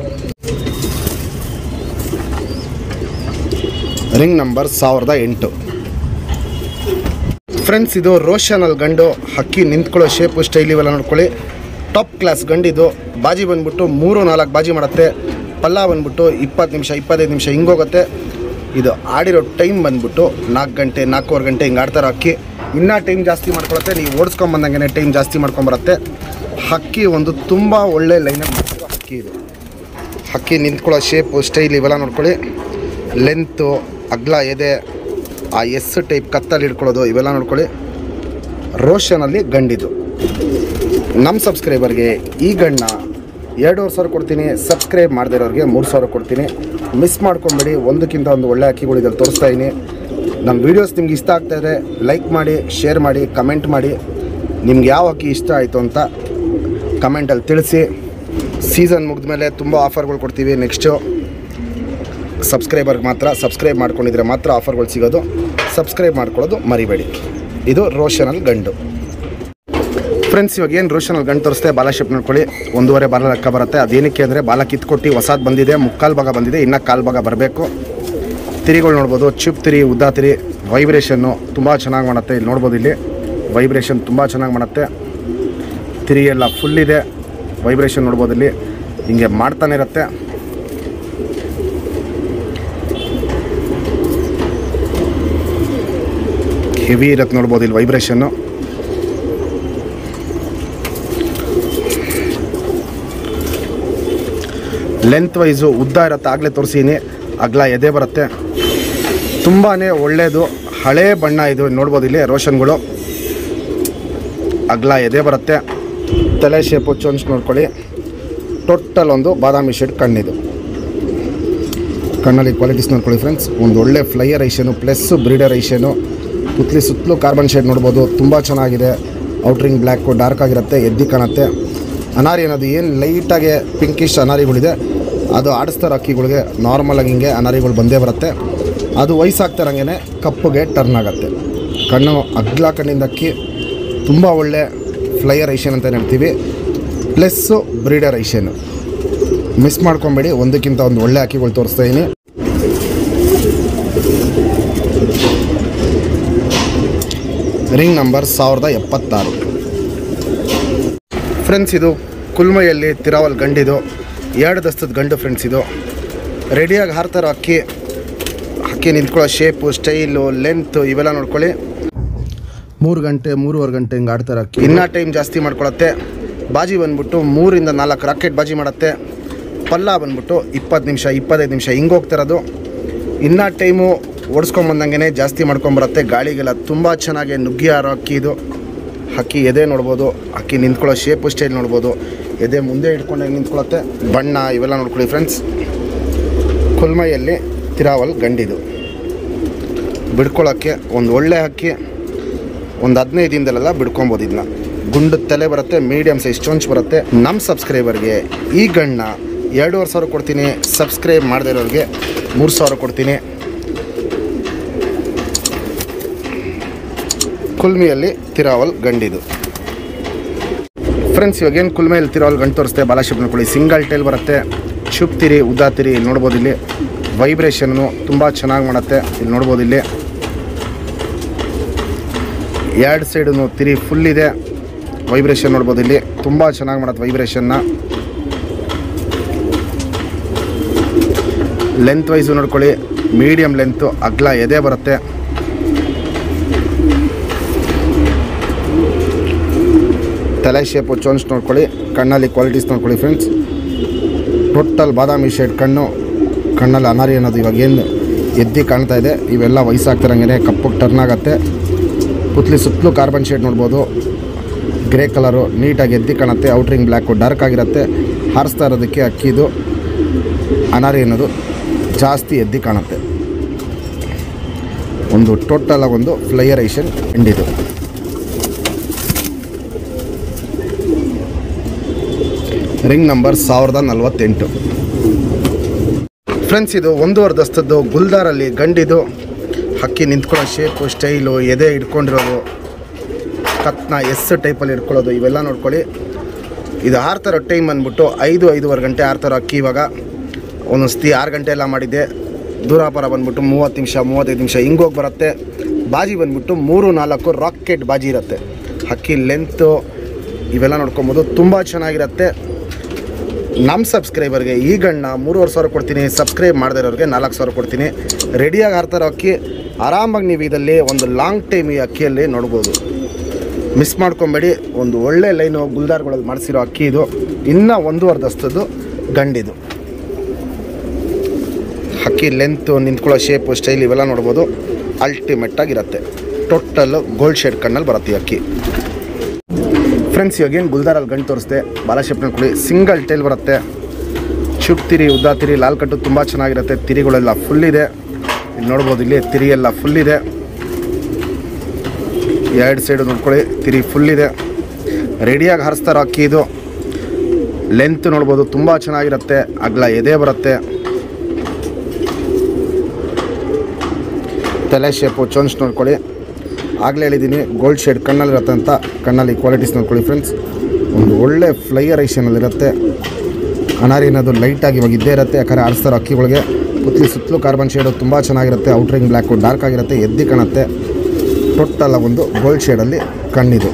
ರಿಂಗ್ ನಂಬರ್ ಸಾವಿರದ ಎಂಟು ಫ್ರೆಂಡ್ಸ್ ಇದು ರೋಷನಲ್ ಗಂಡು ಹಕ್ಕಿ ನಿಂತ್ಕೊಳ್ಳೋ ಶೇಪು ಸ್ಟೈಲ್ ಇವೆಲ್ಲ ನೋಡ್ಕೊಳ್ಳಿ ಟಾಪ್ ಕ್ಲಾಸ್ ಗಂಡಿದು ಬಾಜಿ ಬಂದ್ಬಿಟ್ಟು ಮೂರು ನಾಲ್ಕು ಬಾಜಿ ಮಾಡುತ್ತೆ ಪಲ್ಲ ಬಂದ್ಬಿಟ್ಟು ಇಪ್ಪತ್ತು ನಿಮಿಷ ಇಪ್ಪತ್ತೈದು ನಿಮಿಷ ಹಿಂಗೋಗುತ್ತೆ ಇದು ಆಡಿರೋ ಟೈಮ್ ಬಂದ್ಬಿಟ್ಟು ನಾಲ್ಕು ಗಂಟೆ ನಾಲ್ಕೂವರೆ ಗಂಟೆ ಹಿಂಗೆ ಆಡ್ತಾರೋ ಅಕ್ಕಿ ಇನ್ನೂ ಟೈಮ್ ಜಾಸ್ತಿ ಮಾಡ್ಕೊಳುತ್ತೆ ನೀವು ಓಡಿಸ್ಕೊಂಬಂದಂಗೆ ಟೈಮ್ ಜಾಸ್ತಿ ಮಾಡ್ಕೊಂಬರುತ್ತೆ ಹಕ್ಕಿ ಒಂದು ತುಂಬ ಒಳ್ಳೆ ಲೈನಲ್ಲಿ ಮಾಡಿರೋ ಹಕ್ಕಿ ಇದು ಹಕ್ಕಿ ನಿಂತ್ಕೊಳ್ಳೋ ಶೇಪು ಸ್ಟೈಲ್ ಇವೆಲ್ಲ ನೋಡ್ಕೊಳ್ಳಿ ಲೆಂತು ಅಗ್ಲ ಎದೆ ಆ ಎಸ್ ಟೈಪ್ ಕತ್ತಲ್ಲಿ ಹಿಡ್ಕೊಳ್ಳೋದು ಇವೆಲ್ಲ ನೋಡ್ಕೊಳ್ಳಿ ರೋಷನಲ್ಲಿ ಗಂಡಿದು ನಮ್ಮ ಸಬ್ಸ್ಕ್ರೈಬರ್ಗೆ ಈ ಗಣ್ಣ ಎರಡೂವರೆ ಸಾವಿರ ಕೊಡ್ತೀನಿ ಸಬ್ಸ್ಕ್ರೈಬ್ ಮಾಡದಿರೋರಿಗೆ ಮೂರು ಸಾವಿರ ಕೊಡ್ತೀನಿ ಮಿಸ್ ಮಾಡ್ಕೊಂಬೇಡಿ ಒಂದಕ್ಕಿಂತ ಒಂದು ಒಳ್ಳೆ ಅಕ್ಕಿಗಳು ಇದ್ರಲ್ಲಿ ತೋರಿಸ್ತಾ ಇದ್ದೀನಿ ನಮ್ಮ ವೀಡಿಯೋಸ್ ನಿಮ್ಗೆ ಇಷ್ಟ ಆಗ್ತಾ ಇದ್ದರೆ ಲೈಕ್ ಮಾಡಿ ಶೇರ್ ಮಾಡಿ ಕಮೆಂಟ್ ಮಾಡಿ ನಿಮ್ಗೆ ಯಾವ ಅಕ್ಕಿ ಇಷ್ಟ ಆಯಿತು ಅಂತ ಕಮೆಂಟಲ್ಲಿ ತಿಳಿಸಿ ಸೀಸನ್ ಮುಗಿದ್ಮೇಲೆ ತುಂಬ ಆಫರ್ಗಳು ಕೊಡ್ತೀವಿ ನೆಕ್ಸ್ಟು ಸಬ್ಸ್ಕ್ರೈಬರ್ಗೆ ಮಾತ್ರ ಸಬ್ಸ್ಕ್ರೈಬ್ ಮಾಡ್ಕೊಂಡಿದ್ರೆ ಮಾತ್ರ ಆಫರ್ಗಳು ಸಿಗೋದು ಸಬ್ಸ್ಕ್ರೈಬ್ ಮಾಡ್ಕೊಳ್ಳೋದು ಮರಿಬೇಡಿ ಇದು ರೋಷನಲ್ ಗಂಡು ಫ್ರೆಂಡ್ಸ್ ಇವಾಗ ಏನು ರೋಷನಲ್ಲಿ ಗಂಟು ತೋರಿಸ್ತೆ ಬಾಲ ಶೇಪ್ ನೋಡ್ಕೊಳ್ಳಿ ಒಂದೂವರೆ ಬಾಲ ಲೆಕ್ಕ ಬರುತ್ತೆ ಅದೇನಕ್ಕೆ ಅಂದರೆ ಬಾಲ ಕಿತ್ಕೊಟ್ಟು ಹೊಸಾದ್ ಬಂದಿದೆ ಮುಕ್ಕಾಲು ಭಾಗ ಬಂದಿದೆ ಇನ್ನು ಕಾಲು ಭಾಗ ಬರಬೇಕು ತಿರಿಗಳು ನೋಡ್ಬೋದು ಚಿಪ್ ತಿರಿ ಉದ್ದ ತಿರಿ ವೈಬ್ರೇಷನ್ನು ತುಂಬ ಚೆನ್ನಾಗಿ ಮಾಡುತ್ತೆ ಇಲ್ಲಿ ನೋಡ್ಬೋದು ಇಲ್ಲಿ ವೈಬ್ರೇಷನ್ ತುಂಬ ಚೆನ್ನಾಗಿ ಮಾಡುತ್ತೆ ತಿರಿ ಎಲ್ಲ ಫುಲ್ ಇದೆ ವೈಬ್ರೇಷನ್ ನೋಡ್ಬೋದು ಇಲ್ಲಿ ಹಿಂಗೆ ಮಾಡ್ತಾನೆ ಇರುತ್ತೆ ಹೆವಿ ಇರುತ್ತೆ ನೋಡ್ಬೋದು ಇಲ್ಲಿ ವೈಬ್ರೇಷನ್ನು ಲೆಂತ್ ವೈಸು ಉದ್ದ ಇರುತ್ತೆ ಆಗಲೇ ತೋರಿಸೀನಿ ಅಗ್ಲ ಎದೆ ಬರುತ್ತೆ ತುಂಬಾ ಒಳ್ಳೆಯದು ಹಳೇ ಬಣ್ಣ ಇದು ನೋಡ್ಬೋದು ಇಲ್ಲಿ ರೋಷನ್ಗಳು ಅಗ್ಲ ಎದೆ ಬರುತ್ತೆ ತಲೆ ಶೇಪು ಚೊಂಚ್ ನೋಡ್ಕೊಳ್ಳಿ ಟೋಟಲ್ ಒಂದು ಬಾದಾಮಿ ಶೇಡ್ ಕಣ್ಣಿದು ಕಣ್ಣಲ್ಲಿ ಕ್ವಾಲಿಟೀಸ್ ನೋಡ್ಕೊಳ್ಳಿ ಫ್ರೆಂಡ್ಸ್ ಒಂದು ಒಳ್ಳೆ ಫ್ಲೈಯರ್ ಐಷನು ಪ್ಲಸ್ ಬ್ರೀಡರ್ ಐಷನು ಪುತ್ಲಿ ಸುತ್ತಲೂ ಕಾರ್ಬನ್ ಶೇಡ್ ನೋಡ್ಬೋದು ತುಂಬ ಚೆನ್ನಾಗಿದೆ ಔಟ್ರಿಂಗ್ ಬ್ಲ್ಯಾಕು ಡಾರ್ಕ್ ಆಗಿರುತ್ತೆ ಎದ್ದಿ ಕಾಣುತ್ತೆ ಅನಾರಿ ಅನ್ನೋದು ಏನು ಲೈಟಾಗಿ ಪಿಂಕಿಶ್ ಅನಾರಿಗಳಿದೆ ಅದು ಆಡಿಸ್ತಾರ ಅಕ್ಕಿಗಳಿಗೆ ನಾರ್ಮಲಾಗಿ ಹಿಂಗೆ ಅನಾರಿಗಳು ಬಂದೇ ಬರುತ್ತೆ ಅದು ವಯಸ್ಸಾಗ್ತಾರಂಗೆ ಕಪ್ಪುಗೆ ಟರ್ನ್ ಆಗುತ್ತೆ ಕಣ್ಣು ಅಗ್ಲ ಕಣ್ಣಿಂದ ಅಕ್ಕಿ ತುಂಬ ಒಳ್ಳೆ ಫ್ಲೈಯರ್ ಐಷನ್ ಅಂತ ಹೇಳ್ತೀವಿ ಪ್ಲಸ್ಸು ಬ್ರೀಡರ್ ಐಷನು ಮಿಸ್ ಮಾಡ್ಕೊಬೇಡಿ ಒಂದಕ್ಕಿಂತ ಒಂದು ಒಳ್ಳೆ ಅಕ್ಕಿಗಳು ತೋರಿಸ್ತಾ ಇದ್ದೀನಿ ರಿಂಗ್ ನಂಬರ್ ಸಾವಿರದ ಎಪ್ಪತ್ತಾರು ಫ್ರೆಂಡ್ಸ್ ಇದು ಕುಲ್ಮೈಯಲ್ಲಿ ತಿರಾವಲ್ ಗಂಡಿದು ಎರಡು ದಸ್ತದ ಗಂಡು ಫ್ರೆಂಡ್ಸ್ ಇದು ರೆಡಿಯಾಗಿ ಹಾರ್ತಾರೋ ಅಕ್ಕಿ ಅಕ್ಕಿ ನಿಂತ್ಕೊಳ್ಳೋ ಶೇಪು ಸ್ಟೈಲು ಲೆಂತ್ ಇವೆಲ್ಲ ನೋಡ್ಕೊಳ್ಳಿ ಮೂರು ಗಂಟೆ ಮೂರುವರೆ ಗಂಟೆ ಹಿಂಗೆ ಆಡ್ತಾರೆ ಅಕ್ಕಿ ಇನ್ನೂ ಟೈಮ್ ಜಾಸ್ತಿ ಮಾಡ್ಕೊಳತ್ತೆ ಬಾಜಿ ಬಂದ್ಬಿಟ್ಟು ಮೂರಿಂದ ನಾಲ್ಕು ರಾಕೆಟ್ ಬಾಜಿ ಮಾಡುತ್ತೆ ಪಲ್ಲ ಬಂದ್ಬಿಟ್ಟು ಇಪ್ಪತ್ತು ನಿಮಿಷ ಇಪ್ಪತ್ತೈದು ನಿಮಿಷ ಹಿಂಗೆ ಹೋಗ್ತಿರೋದು ಇನ್ನೂ ಟೈಮು ಓಡಿಸ್ಕೊಂಬಂದಂಗೆ ಜಾಸ್ತಿ ಮಾಡ್ಕೊಂಬರುತ್ತೆ ಗಾಳಿಗೆಲ್ಲ ತುಂಬ ಚೆನ್ನಾಗಿ ನುಗ್ಗಿ ಆರೋ ಅಕ್ಕಿ ಇದು ಅಕ್ಕಿ ಎದೆ ನೋಡ್ಬೋದು ಅಕ್ಕಿ ನಿಂತ್ಕೊಳ್ಳೋ ಶೇಪು ಸ್ಟೈಲ್ ನೋಡ್ಬೋದು ಎದೆ ಮುಂದೆ ಇಟ್ಕೊಂಡು ನಿಂತ್ಕೊಳ್ಳುತ್ತೆ ಬಣ್ಣ ಇವೆಲ್ಲ ನೋಡ್ಕೊಳ್ಳಿ ಫ್ರೆಂಡ್ಸ್ ಕುಲ್ಮೈಯಲ್ಲಿ ತಿರಾವಲ್ ಗಂಡಿದು ಬಿಡ್ಕೊಳ್ಳೋಕ್ಕೆ ಒಂದು ಒಳ್ಳೆ ಅಕ್ಕಿ ಒಂದು ಹದಿನೈದು ದಿನದಲ್ಲೆಲ್ಲ ಬಿಡ್ಕೊಬೋದು ಇದನ್ನ ಗುಂಡು ತಲೆ ಬರುತ್ತೆ ಮೀಡಿಯಮ್ ಸೈಜ್ ಚೊಂಚ್ ಬರುತ್ತೆ ನಮ್ಮ ಸಬ್ಸ್ಕ್ರೈಬರ್ಗೆ ಈ ಗಣ್ಣ ಎರಡೂವರೆ ಸಾವಿರ ಕೊಡ್ತೀನಿ ಸಬ್ಸ್ಕ್ರೈಬ್ ಮಾಡದೇ ಇರೋರಿಗೆ ಮೂರು ಸಾವಿರ ಕೊಡ್ತೀನಿ ಕುಲ್ಮಿಯಲ್ಲಿ ತಿರಾವಲ್ ಗಂಡಿದು ಫ್ರೆಂಡ್ಸ್ ಇವಾಗ ಏನು ಕುಲ್ಮೆಯಲ್ಲಿ ತಿರಾವಲ್ ಗಂಡು ತೋರಿಸ್ತೆ ಬಾಲಾಶಿಪ್ ನೋಡ್ಕೊಳ್ಳಿ ಸಿಂಗಲ್ ಟೈಲ್ ಬರುತ್ತೆ ಶುಪ್ ತಿರಿ ಉದ್ದಾ ತಿರಿ ಇಲ್ಲಿ ನೋಡ್ಬೋದು ಇಲ್ಲಿ ವೈಬ್ರೇಷನ್ನು ತುಂಬ ಚೆನ್ನಾಗಿ ಮಾಡುತ್ತೆ ಇಲ್ಲಿ ನೋಡ್ಬೋದು ಇಲ್ಲಿ ಎರಡು ಸೈಡು ತಿರಿ ಫುಲ್ ಇದೆ ವೈಬ್ರೇಷನ್ ನೋಡ್ಬೋದು ಇಲ್ಲಿ ತುಂಬ ಚೆನ್ನಾಗಿ ಮಾಡುತ್ತೆ ವೈಬ್ರೇಷನ್ನ ಲೆಂತ್ ವೈಸು ನೋಡ್ಕೊಳ್ಳಿ ಮೀಡಿಯಮ್ ಲೆಂತು ಅಗ್ಲ ಎದೆ ಬರುತ್ತೆ ತಲೆ ಶೇಪು ಚೋನ್ಸ್ ನೋಡ್ಕೊಳ್ಳಿ ಕಣ್ಣಲ್ಲಿ ಕ್ವಾಲಿಟೀಸ್ ನೋಡ್ಕೊಳ್ಳಿ ಫ್ರೆಂಡ್ಸ್ ಟೋಟಲ್ ಬಾದಾಮಿ ಶೇಡ್ ಕಣ್ಣು ಕಣ್ಣಲ್ಲಿ ಅನಾರಿ ಅನ್ನೋದು ಇವಾಗ ಏನು ಎದ್ದಿ ಕಾಣ್ತಾ ಇದೆ ಇವೆಲ್ಲ ವಯಸ್ಸಾಗ್ತಿರಂಗೆ ಕಪ್ಪಗೆ ಟರ್ನ್ ಆಗುತ್ತೆ ಪುತ್ಲಿ ಸುತ್ತಲೂ ಕಾರ್ಬನ್ ಶೇಡ್ ನೋಡ್ಬೋದು ಗ್ರೇ ಕಲರು ನೀಟಾಗಿ ಎದ್ದಿ ಕಾಣುತ್ತೆ ಔಟ್ರಿಂಗ್ ಬ್ಲ್ಯಾಕು ಡಾರ್ಕ್ ಆಗಿರುತ್ತೆ ಹಾರಿಸ್ತಾ ಇರೋದಕ್ಕೆ ಅಕ್ಕಿದು ಅನಾರಿ ಅನ್ನೋದು ಜಾಸ್ತಿ ಎದ್ದಿ ಕಾಣುತ್ತೆ ಒಂದು ಟೋಟಲ್ ಒಂದು ಫ್ಲೈಯರ್ ಐಷನ್ ಎಂಡಿದು ರಿಂಗ್ ನಂಬರ್ ಸಾವಿರದ ನಲವತ್ತೆಂಟು ಫ್ರೆಂಡ್ಸ್ ಇದು ಒಂದೂವರೆ ದಸ್ತದ್ದು ಗುಲ್ದಾರಲ್ಲಿ ಗಂಡಿದು ಹಕ್ಕಿ ನಿಂತ್ಕೊಳ್ಳೋ ಶೇಪು ಸ್ಟೈಲು ಎದೆ ಇಟ್ಕೊಂಡಿರೋದು ಕತ್ನ ಎಸ್ ಟೈಪಲ್ಲಿ ಇಟ್ಕೊಳ್ಳೋದು ಇವೆಲ್ಲ ನೋಡ್ಕೊಳ್ಳಿ ಇದು ಆರ್ತಾರೋ ಟೈಮ್ ಬಂದ್ಬಿಟ್ಟು ಐದು ಐದೂವರೆ ಗಂಟೆ ಆರ್ತಾರೋ ಅಕ್ಕಿ ಇವಾಗ ಒಂದೊಂದ್ಸತಿ ಆರು ಗಂಟೆ ಎಲ್ಲ ಮಾಡಿದ್ದೆ ದೂರಾಪಾರ ಬಂದ್ಬಿಟ್ಟು ಮೂವತ್ತು ನಿಮಿಷ ಮೂವತ್ತೈದು ನಿಮಿಷ ಹಿಂಗೋಗಿ ಬರುತ್ತೆ ಬಾಜಿ ಬಂದ್ಬಿಟ್ಟು ಮೂರು ನಾಲ್ಕು ರಾಕೆಟ್ ಬಾಜಿ ಇರುತ್ತೆ ಹಕ್ಕಿ ಲೆಂತು ಇವೆಲ್ಲ ನೋಡ್ಕೊಬೋದು ತುಂಬ ಚೆನ್ನಾಗಿರುತ್ತೆ ನಮ್ಮ ಸಬ್ಸ್ಕ್ರೈಬರ್ಗೆ ಈ ಗಣ್ಣ ಮೂರುವರೆ ಸಾವಿರ ಕೊಡ್ತೀನಿ ಸಬ್ಸ್ಕ್ರೈಬ್ ಮಾಡದೇ ಇರೋರಿಗೆ ನಾಲ್ಕು ಸಾವಿರ ಕೊಡ್ತೀನಿ ರೆಡಿಯಾಗಿ ಆಡ್ತಾರೋ ಅಕ್ಕಿ ಆರಾಮಾಗಿ ನೀವು ಇದರಲ್ಲಿ ಒಂದು ಲಾಂಗ್ ಟೈಮ್ ಈ ಅಕ್ಕಿಯಲ್ಲಿ ನೋಡ್ಬೋದು ಮಿಸ್ ಮಾಡ್ಕೊಬೇಡಿ ಒಂದು ಒಳ್ಳೆ ಲೈನು ಗುಲ್ದಾರ್ಗಳಲ್ಲಿ ಮಾಡಿಸಿರೋ ಅಕ್ಕಿ ಇದು ಇನ್ನೂ ಒಂದೂವರೆ ದಸ್ತದ್ದು ಗಂಡಿದು ಅಕ್ಕಿ ಲೆಂತು ನಿಂತ್ಕೊಳ್ಳೋ ಶೇಪು ಸ್ಟೈಲ್ ಇವೆಲ್ಲ ನೋಡ್ಬೋದು ಅಲ್ಟಿಮೇಟ್ ಆಗಿರುತ್ತೆ ಟೋಟಲ್ ಗೋಲ್ಡ್ ಶೇಡ್ ಕಣ್ಣಲ್ಲಿ ಬರುತ್ತೆ ಈ ಅಕ್ಕಿ ಫ್ರೆಂಡ್ಸ್ ಇವಾಗೇನು ಗುಲ್ದಾರಲ್ಲಿ ಗಂಟು ತೋರಿಸ್ದೆ ಬಾಲಶೇಪ್ನ ಕೊಡಿ ಸಿಂಗಲ್ ಟೇಲ್ ಬರುತ್ತೆ ಚುಪ್ ತಿರಿ ಉದ್ದ ತಿರಿ ಲಾಲ್ ಕಟ್ಟು ತುಂಬ ಚೆನ್ನಾಗಿರುತ್ತೆ ತಿರಿಗಳೆಲ್ಲ ಫುಲ್ ಇದೆ ಇಲ್ಲಿ ನೋಡ್ಬೋದು ಇಲ್ಲಿ ತಿರಿ ಎಲ್ಲ ಫುಲ್ ಇದೆ ಎರಡು ಸೈಡು ನೋಡ್ಕೊಳ್ಳಿ ತಿರಿ ಫುಲ್ ಇದೆ ರೆಡಿಯಾಗಿ ಹರಿಸ್ತಾರೆ ಅಕ್ಕಿ ಇದು ಲೆಂತ್ ನೋಡ್ಬೋದು ತುಂಬ ಚೆನ್ನಾಗಿರುತ್ತೆ ಅಗ್ಲ ಎದೆ ಬರುತ್ತೆ ತಲೆ ಶೇಪು ಚೊಂಚ್ ನೋಡ್ಕೊಳ್ಳಿ ಆಗಲೇ ಹೇಳಿದ್ದೀನಿ ಗೋಲ್ಡ್ ಶೇಡ್ ಕಣ್ಣಲ್ಲಿರುತ್ತೆ ಅಂತ ಕಣ್ಣಲ್ಲಿ ಕ್ವಾಲಿಟೀಸ್ ನೋಡ್ಕೊಳ್ಳಿ ಫ್ರೆಂಡ್ಸ್ ಒಂದು ಒಳ್ಳೆ ಫ್ಲೈಯರ್ ಐಷನಲ್ಲಿರುತ್ತೆ ಅನಾರಿ ಅನ್ನೋದು ಲೈಟಾಗಿ ಇವಾಗ ಇದ್ದೇ ಇರುತ್ತೆ ಯಾಕಂದರೆ ಆಡಿಸ್ತಾರೋ ಅಕ್ಕಿಗಳಿಗೆ ಪುತ್ಲಿ ಸುತ್ತಲೂ ಕಾರ್ಬನ್ ಶೇಡು ತುಂಬ ಚೆನ್ನಾಗಿರುತ್ತೆ ಔಟ್ರಿಂಗ್ ಬ್ಲ್ಯಾಕು ಡಾರ್ಕ್ ಆಗಿರುತ್ತೆ ಎದ್ದಿ ಕಾಣುತ್ತೆ ಟೋಟಲ್ ಒಂದು ಗೋಲ್ಡ್ ಶೇಡಲ್ಲಿ ಕಣ್ಣಿದು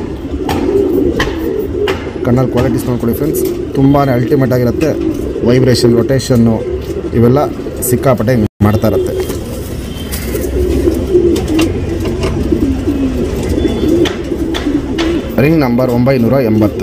ಕಣ್ಣಲ್ಲಿ ಕ್ವಾಲಿಟೀಸ್ ನೋಡ್ಕೊಳ್ಳಿ ಫ್ರೆಂಡ್ಸ್ ತುಂಬಾ ಅಲ್ಟಿಮೇಟ್ ಆಗಿರುತ್ತೆ ವೈಬ್ರೇಷನ್ ರೊಟೇಷನ್ನು ಇವೆಲ್ಲ ಸಿಕ್ಕಾಪಟ್ಟೆ ಮಾಡ್ತಾ ಇರುತ್ತೆ ರಿಂಗ್ ನಂಬರ್ ಒಂಬೈನೂರ ಎಂಬತ್ತು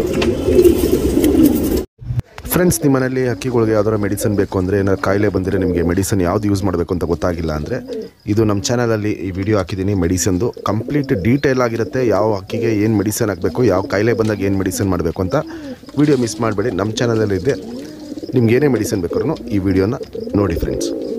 ಫ್ರೆಂಡ್ಸ್ ನಿಮ್ಮ ಮನೇಲಿ ಹಕ್ಕಿಗಳಿಗೆ ಯಾವ್ದಾರ ಮೆಡಿಸನ್ ಬೇಕು ಅಂದರೆ ಏನಾದ್ರು ಕಾಯಿಲೆ ಬಂದರೆ ನಿಮಗೆ ಮೆಡಿಸನ್ ಯಾವ್ದು ಯೂಸ್ ಮಾಡಬೇಕು ಅಂತ ಗೊತ್ತಾಗಿಲ್ಲ ಅಂದರೆ ಇದು ನಮ್ಮ ಚಾನಲಲ್ಲಿ ಈ ವಿಡಿಯೋ ಹಾಕಿದ್ದೀನಿ ಮೆಡಿಸನ್ದು ಕಂಪ್ಲೀಟ್ ಡೀಟೇಲ್ ಆಗಿರುತ್ತೆ ಯಾವ ಹಕ್ಕಿಗೆ ಏನು ಮೆಡಿಸನ್ ಹಾಕಬೇಕು ಯಾವ ಕಾಯಿಲೆ ಬಂದಾಗ ಏನು ಮೆಡಿಸನ್ ಮಾಡಬೇಕು ಅಂತ ವಿಡಿಯೋ ಮಿಸ್ ಮಾಡಬೇಡಿ ನಮ್ಮ ಚಾನಲಲ್ಲಿದೆ ನಿಮ್ಗೆ ಏನೇ ಮೆಡಿಸನ್ ಬೇಕಾದ್ರೂ ಈ ವಿಡಿಯೋನ ನೋಡಿ ಫ್ರೆಂಡ್ಸ್